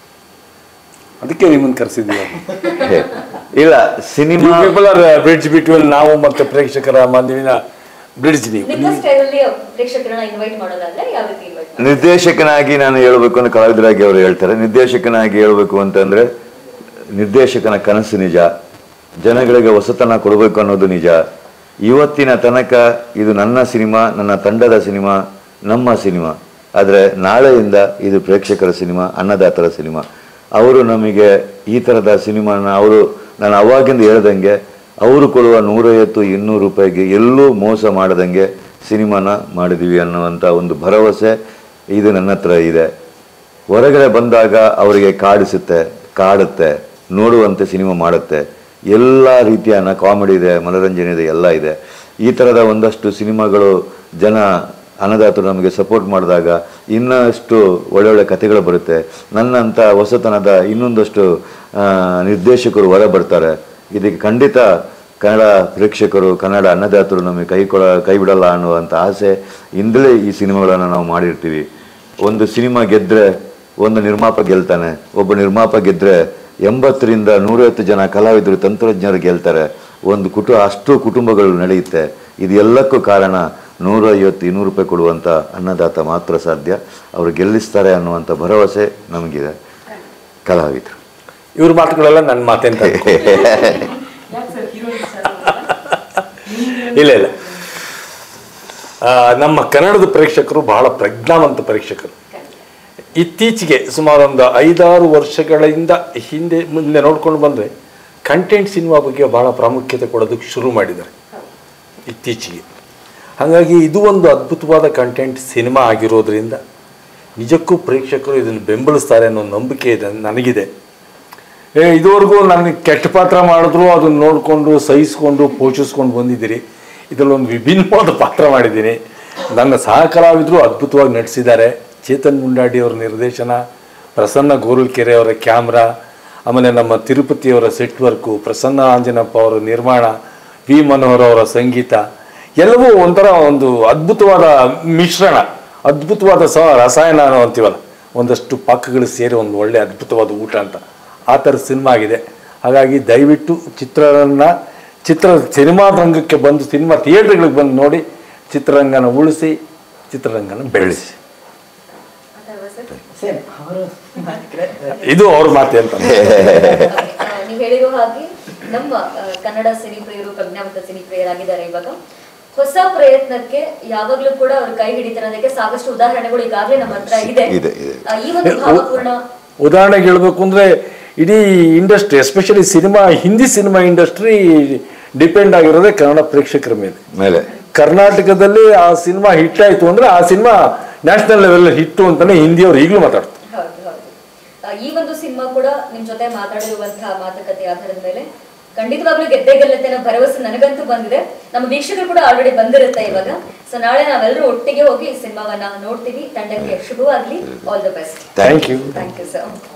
ಅದಕ್ಕೆ ನಿಮ್ಮನ್ನು ಕರೆಸಿದ್ದೀವಿ ಇಲ್ಲ cinema people are bridge between ನಾವು ಮತ್ತು ಪ್ರೇಕ್ಷಕರ ಮಧ್ಯವಿನ ಬ್ರಿಡ್ಜ್ ನೀವು ನಿಮ್ಮ ಸ್ಟೈಲಲ್ಲಿ ಪ್ರೇಕ್ಷಕರನ್ನ ಇನ್ವೈಟ್ ಮಾಡೋದಾದ್ರೆ ಯಾವ ರೀತಿ ಇನ್ವೈಟ್ ನಿರ್ದೇಶಕನಾಗಿ ನಾನು ಹೇಳಬೇಕು ಅಂತ ಕಲಾವಿದರಾಗಿ ಅವರು ಹೇಳ್ತಾರೆ ನಿರ್ದೇಶಕನಾಗಿ ಹೇಳಬೇಕು ಅಂತಂದ್ರೆ ನಿರ್ದೇಶಕನ ಕನಸು ನಿಜ ಜನಗಳಿಗೆ ಹೊಸತನ ಕೊಡಬೇಕು ಅನ್ನೋದು ನಿಜ ಇವತ್ತಿನ ತನಕ ಇದು ನನ್ನ ಸಿನಿಮಾ ನನ್ನ ತಂಡದ ಸಿನಿಮಾ ನಮ್ಮ ಸಿನಿಮಾ ಆದರೆ ನಾಳೆಯಿಂದ ಇದು ಪ್ರೇಕ್ಷಕರ ಸಿನಿಮಾ ಅನ್ನದಾತರ ಸಿನಿಮಾ ಅವರು ನಮಗೆ ಈ ಥರದ ಸಿನಿಮಾನ ಅವರು ನಾನು ಅವಾಗಿಂದ ಹೇಳ್ದಂಗೆ ಅವರು ಕೊಡುವ ನೂರೈವತ್ತು ಇನ್ನೂರು ರೂಪಾಯಿಗೆ ಎಲ್ಲೂ ಮೋಸ ಮಾಡದಂಗೆ ಸಿನಿಮಾನ ಮಾಡಿದ್ದೀವಿ ಅನ್ನುವಂಥ ಒಂದು ಭರವಸೆ ಇದು ನನ್ನ ಹತ್ರ ಇದೆ ಹೊರಗಡೆ ಬಂದಾಗ ಅವರಿಗೆ ಕಾಡಿಸುತ್ತೆ ಕಾಡುತ್ತೆ ನೋಡುವಂತೆ ಸಿನಿಮಾ ಮಾಡುತ್ತೆ ಎಲ್ಲ ರೀತಿಯ ನ ಕಾಮಿಡಿ ಇದೆ ಮನೋರಂಜನೆ ಇದೆ ಎಲ್ಲ ಇದೆ ಈ ಥರದ ಒಂದಷ್ಟು ಸಿನಿಮಾಗಳು ಜನ ಅನ್ನದಾತರು ನಮಗೆ ಸಪೋರ್ಟ್ ಮಾಡಿದಾಗ ಇನ್ನಷ್ಟು ಒಳ್ಳೊಳ್ಳೆ ಕಥೆಗಳು ಬರುತ್ತೆ ನನ್ನಂಥ ಹೊಸತನದ ಇನ್ನೊಂದಷ್ಟು ಆ, ನಿರ್ದೇಶಕರು ಹೊರ ಬರ್ತಾರೆ ಇದಕ್ಕೆ ಖಂಡಿತ ಕನ್ನಡ ಪ್ರೇಕ್ಷಕರು ಕನ್ನಡ ಅನ್ನದಾತರು ನಮಗೆ ಕೈ ಕೊಡ ಕೈ ಬಿಡಲ್ಲ ಅನ್ನುವಂಥ ಆಸೆ ಇಂದಲೇ ಈ ಸಿನಿಮಾಗಳನ್ನು ನಾವು ಮಾಡಿರ್ತೀವಿ ಒಂದು ಸಿನಿಮಾ ಗೆದ್ದರೆ ಒಂದು ನಿರ್ಮಾಪಕ ಗೆಲ್ತಾನೆ ಒಬ್ಬ ನಿರ್ಮಾಪಕ ಗೆದ್ದರೆ ಎಂಬತ್ತರಿಂದ ನೂರೈವತ್ತು ಜನ ಕಲಾವಿದರು ತಂತ್ರಜ್ಞರು ಗೆಲ್ತಾರೆ ಒಂದು ಕುಟು ಅಷ್ಟು ಕುಟುಂಬಗಳು ನಡೆಯುತ್ತೆ ಇದೆಲ್ಲಕ್ಕೂ ಕಾರಣ ನೂರೈವತ್ತು ಇನ್ನೂರು ರೂಪಾಯಿ ಕೊಡುವಂಥ ಅನ್ನದಾತ ಮಾತ್ರ ಸಾಧ್ಯ ಅವರು ಗೆಲ್ಲಿಸ್ತಾರೆ ಅನ್ನುವಂಥ ಭರವಸೆ ನಮಗಿದೆ ಕಲಾವಿದರು ಇವ್ರ ಮಾತುಗಳೆಲ್ಲ ನನ್ನ ಮಾತೆಂತ ಇಲ್ಲ ಇಲ್ಲ ಆ, ನಮ್ಮ ಕನ್ನಡದ ಪ್ರೇಕ್ಷಕರು ಬಹಳ ಪ್ರಜ್ಞಾವಂತ ಪ್ರೇಕ್ಷಕರು ಇತ್ತೀಚೆಗೆ ಸುಮಾರು ಒಂದು ಐದಾರು ವರ್ಷಗಳಿಂದ ಹಿಂದೆ ಮುಂದೆ ನೋಡ್ಕೊಂಡು ಬಂದರೆ ಕಂಟೆಂಟ್ ಸಿನಿಮಾ ಬಗ್ಗೆ ಬಹಳ ಪ್ರಾಮುಖ್ಯತೆ ಕೊಡೋದಕ್ಕೆ ಶುರು ಮಾಡಿದ್ದಾರೆ ಇತ್ತೀಚೆಗೆ ಹಾಗಾಗಿ ಇದು ಒಂದು ಅದ್ಭುತವಾದ ಕಂಟೆಂಟ್ ಸಿನಿಮಾ ಆಗಿರೋದ್ರಿಂದ ನಿಜಕ್ಕೂ ಪ್ರೇಕ್ಷಕರು ಇದನ್ನು ಬೆಂಬಲಿಸ್ತಾರೆ ಅನ್ನೋ ನಂಬಿಕೆ ಇದೆ ನನಗಿದೆ ಏ ಇದುವರೆಗೂ ನನಗೆ ಕೆಟ್ಟ ಪಾತ್ರ ಮಾಡಿದ್ರು ಅದನ್ನು ನೋಡಿಕೊಂಡು ಸಹಿಸ್ಕೊಂಡು ಪೋಷಿಸ್ಕೊಂಡು ಬಂದಿದ್ದೀರಿ ಇದರಲ್ಲಿ ಒಂದು ವಿಭಿನ್ನವಾದ ಪಾತ್ರ ಮಾಡಿದ್ದೀನಿ ನನ್ನ ಸಹ ಕಲಾವಿದರು ಅದ್ಭುತವಾಗಿ ನಟಿಸಿದ್ದಾರೆ ಚೇತನ್ ಗುಂಡಾಡಿ ಅವರ ನಿರ್ದೇಶನ ಪ್ರಸನ್ನ ಗೋರುಲ್ಕೆರೆ ಅವರ ಕ್ಯಾಮ್ರಾ ಆಮೇಲೆ ನಮ್ಮ ತಿರುಪತಿಯವರ ಸೆಟ್ ವರ್ಕು ಪ್ರಸನ್ನ ಆಂಜನಪ್ಪ ಅವರ ನಿರ್ಮಾಣ ವಿ ಮನೋಹರ್ ಅವರ ಸಂಗೀತ ಎಲ್ಲವೂ ಒಂಥರ ಒಂದು ಅದ್ಭುತವಾದ ಮಿಶ್ರಣ ಅದ್ಭುತವಾದ ಸ ರಸಾಯನ ಅನ್ನೋ ಅಂತೀವಲ್ಲ ಒಂದಷ್ಟು ಪಾಕಗಳು ಸೇರಿ ಒಂದು ಒಳ್ಳೆ ಅದ್ಭುತವಾದ ಊಟ ಅಂತ ಆ ಥರ ಸಿನಿಮಾ ಆಗಿದೆ ಹಾಗಾಗಿ ದಯವಿಟ್ಟು ಚಿತ್ರವನ್ನು ಚಿತ್ರ ಸಿನಿಮಾ ರಂಗಕ್ಕೆ ಬಂದು ಸಿನಿಮಾ ಥಿಯೇಟರ್ಗಳಿಗೆ ಬಂದು ನೋಡಿ ಚಿತ್ರರಂಗನ ಉಳಿಸಿ ಚಿತ್ರರಂಗನ ಬೆಳೆಸಿ ಅಥವಾ ಸರ್ ಸೇಮ್ ಅವರು ನಾಯಕರೇ ಇದು ಅವ್ರ ಮಾತೆ ಅಂತ ನೀವು ಹೇಳಿರೋ ಹಾಗೆ ನಮ್ಮ ಆ, ಕನ್ನಡ ಸಿನಿಪ್ರಿಯರು ಪ್ರಜ್ಞಾವಂತ ಸಿನಿಪ್ರಿಯರಾಗಿದ್ದಾರೆ ಇವಾಗ ಹೊಸ ಪ್ರಯತ್ನಕ್ಕೆ ಯಾವಾಗ್ಲೂ ಕೂಡ ಅವರು ಕೈ ಹಿಡಿತಾರೆ ಅನ್ನೋದಕ್ಕೆ ಸಾಕಷ್ಟು ಉದಾಹರಣೆಗಳು ಈಗಾಗಲೇ ನಮ್ಮ ಹತ್ರ ಇದೆ ಇದೆ, ಇದೆ. ಆ, ಈ ಒಂದು ಭಾವಪೂರ್ಣ ಉದಾಹರಣೆಗೆ ಹೇಳ್ಬೇಕು ಅಂದ್ರೆ ಇಡೀ industry especially cinema Hindi cinema industry depend ಆಗಿರೋದೇ ಕನ್ನಡ ಪ್ರೇಕ್ಷಕರ ಮೇಲೆ ಮೇಲೆ ಕರ್ನಾಟಕದಲ್ಲಿ ಆ ಸಿನಿಮಾ ಹಿಟ್ ಆಯ್ತು ಅಂದ್ರೆ ಆ ಸಿನಿಮಾ ನ್ಯಾಷನಲ್ ಲೆವೆಲ್ ಹಿಟ್ಟು ಅಂತಾನೆ ಹಿಂದಿಯವ್ರು ಈಗಲೂ ಮಾತಾಡ್ತಾರೆ ಹೌದು ಹೌದು ಆ, ಈ ಒಂದು ಸಿನಿಮಾ ಕೂಡ ನಿಮ್ ಜೊತೆ ಮಾತಾಡಿರುವಂತಹ ಮಾತುಕತೆ ಆಧಾರದ ಮೇಲೆ ಖಂಡಿತವಾಗ್ಲೂ ಗೆದ್ದೆ ಗೆಲ್ಲತ್ತೆ ಅನ್ನೋ ಭರವಸೆ ನನಗಂತೂ ಬಂದಿದೆ ನಮ್ಮ ವೀಕ್ಷಕರು ಕೂಡ ಆಲ್ರೆಡಿ ಬಂದಿರುತ್ತೆ ಇವಾಗ ಸೊ ನಾಳೆ ನಾವೆಲ್ಲರೂ ಒಟ್ಟಿಗೆ ಹೋಗಿ ಈ ಸಿನಿಮಾವನ್ನ ನೋಡ್ತೀವಿ ತಂಡಕ್ಕೆ ಶುಭವಾಗ್ಲಿ all the best thank you thank you sir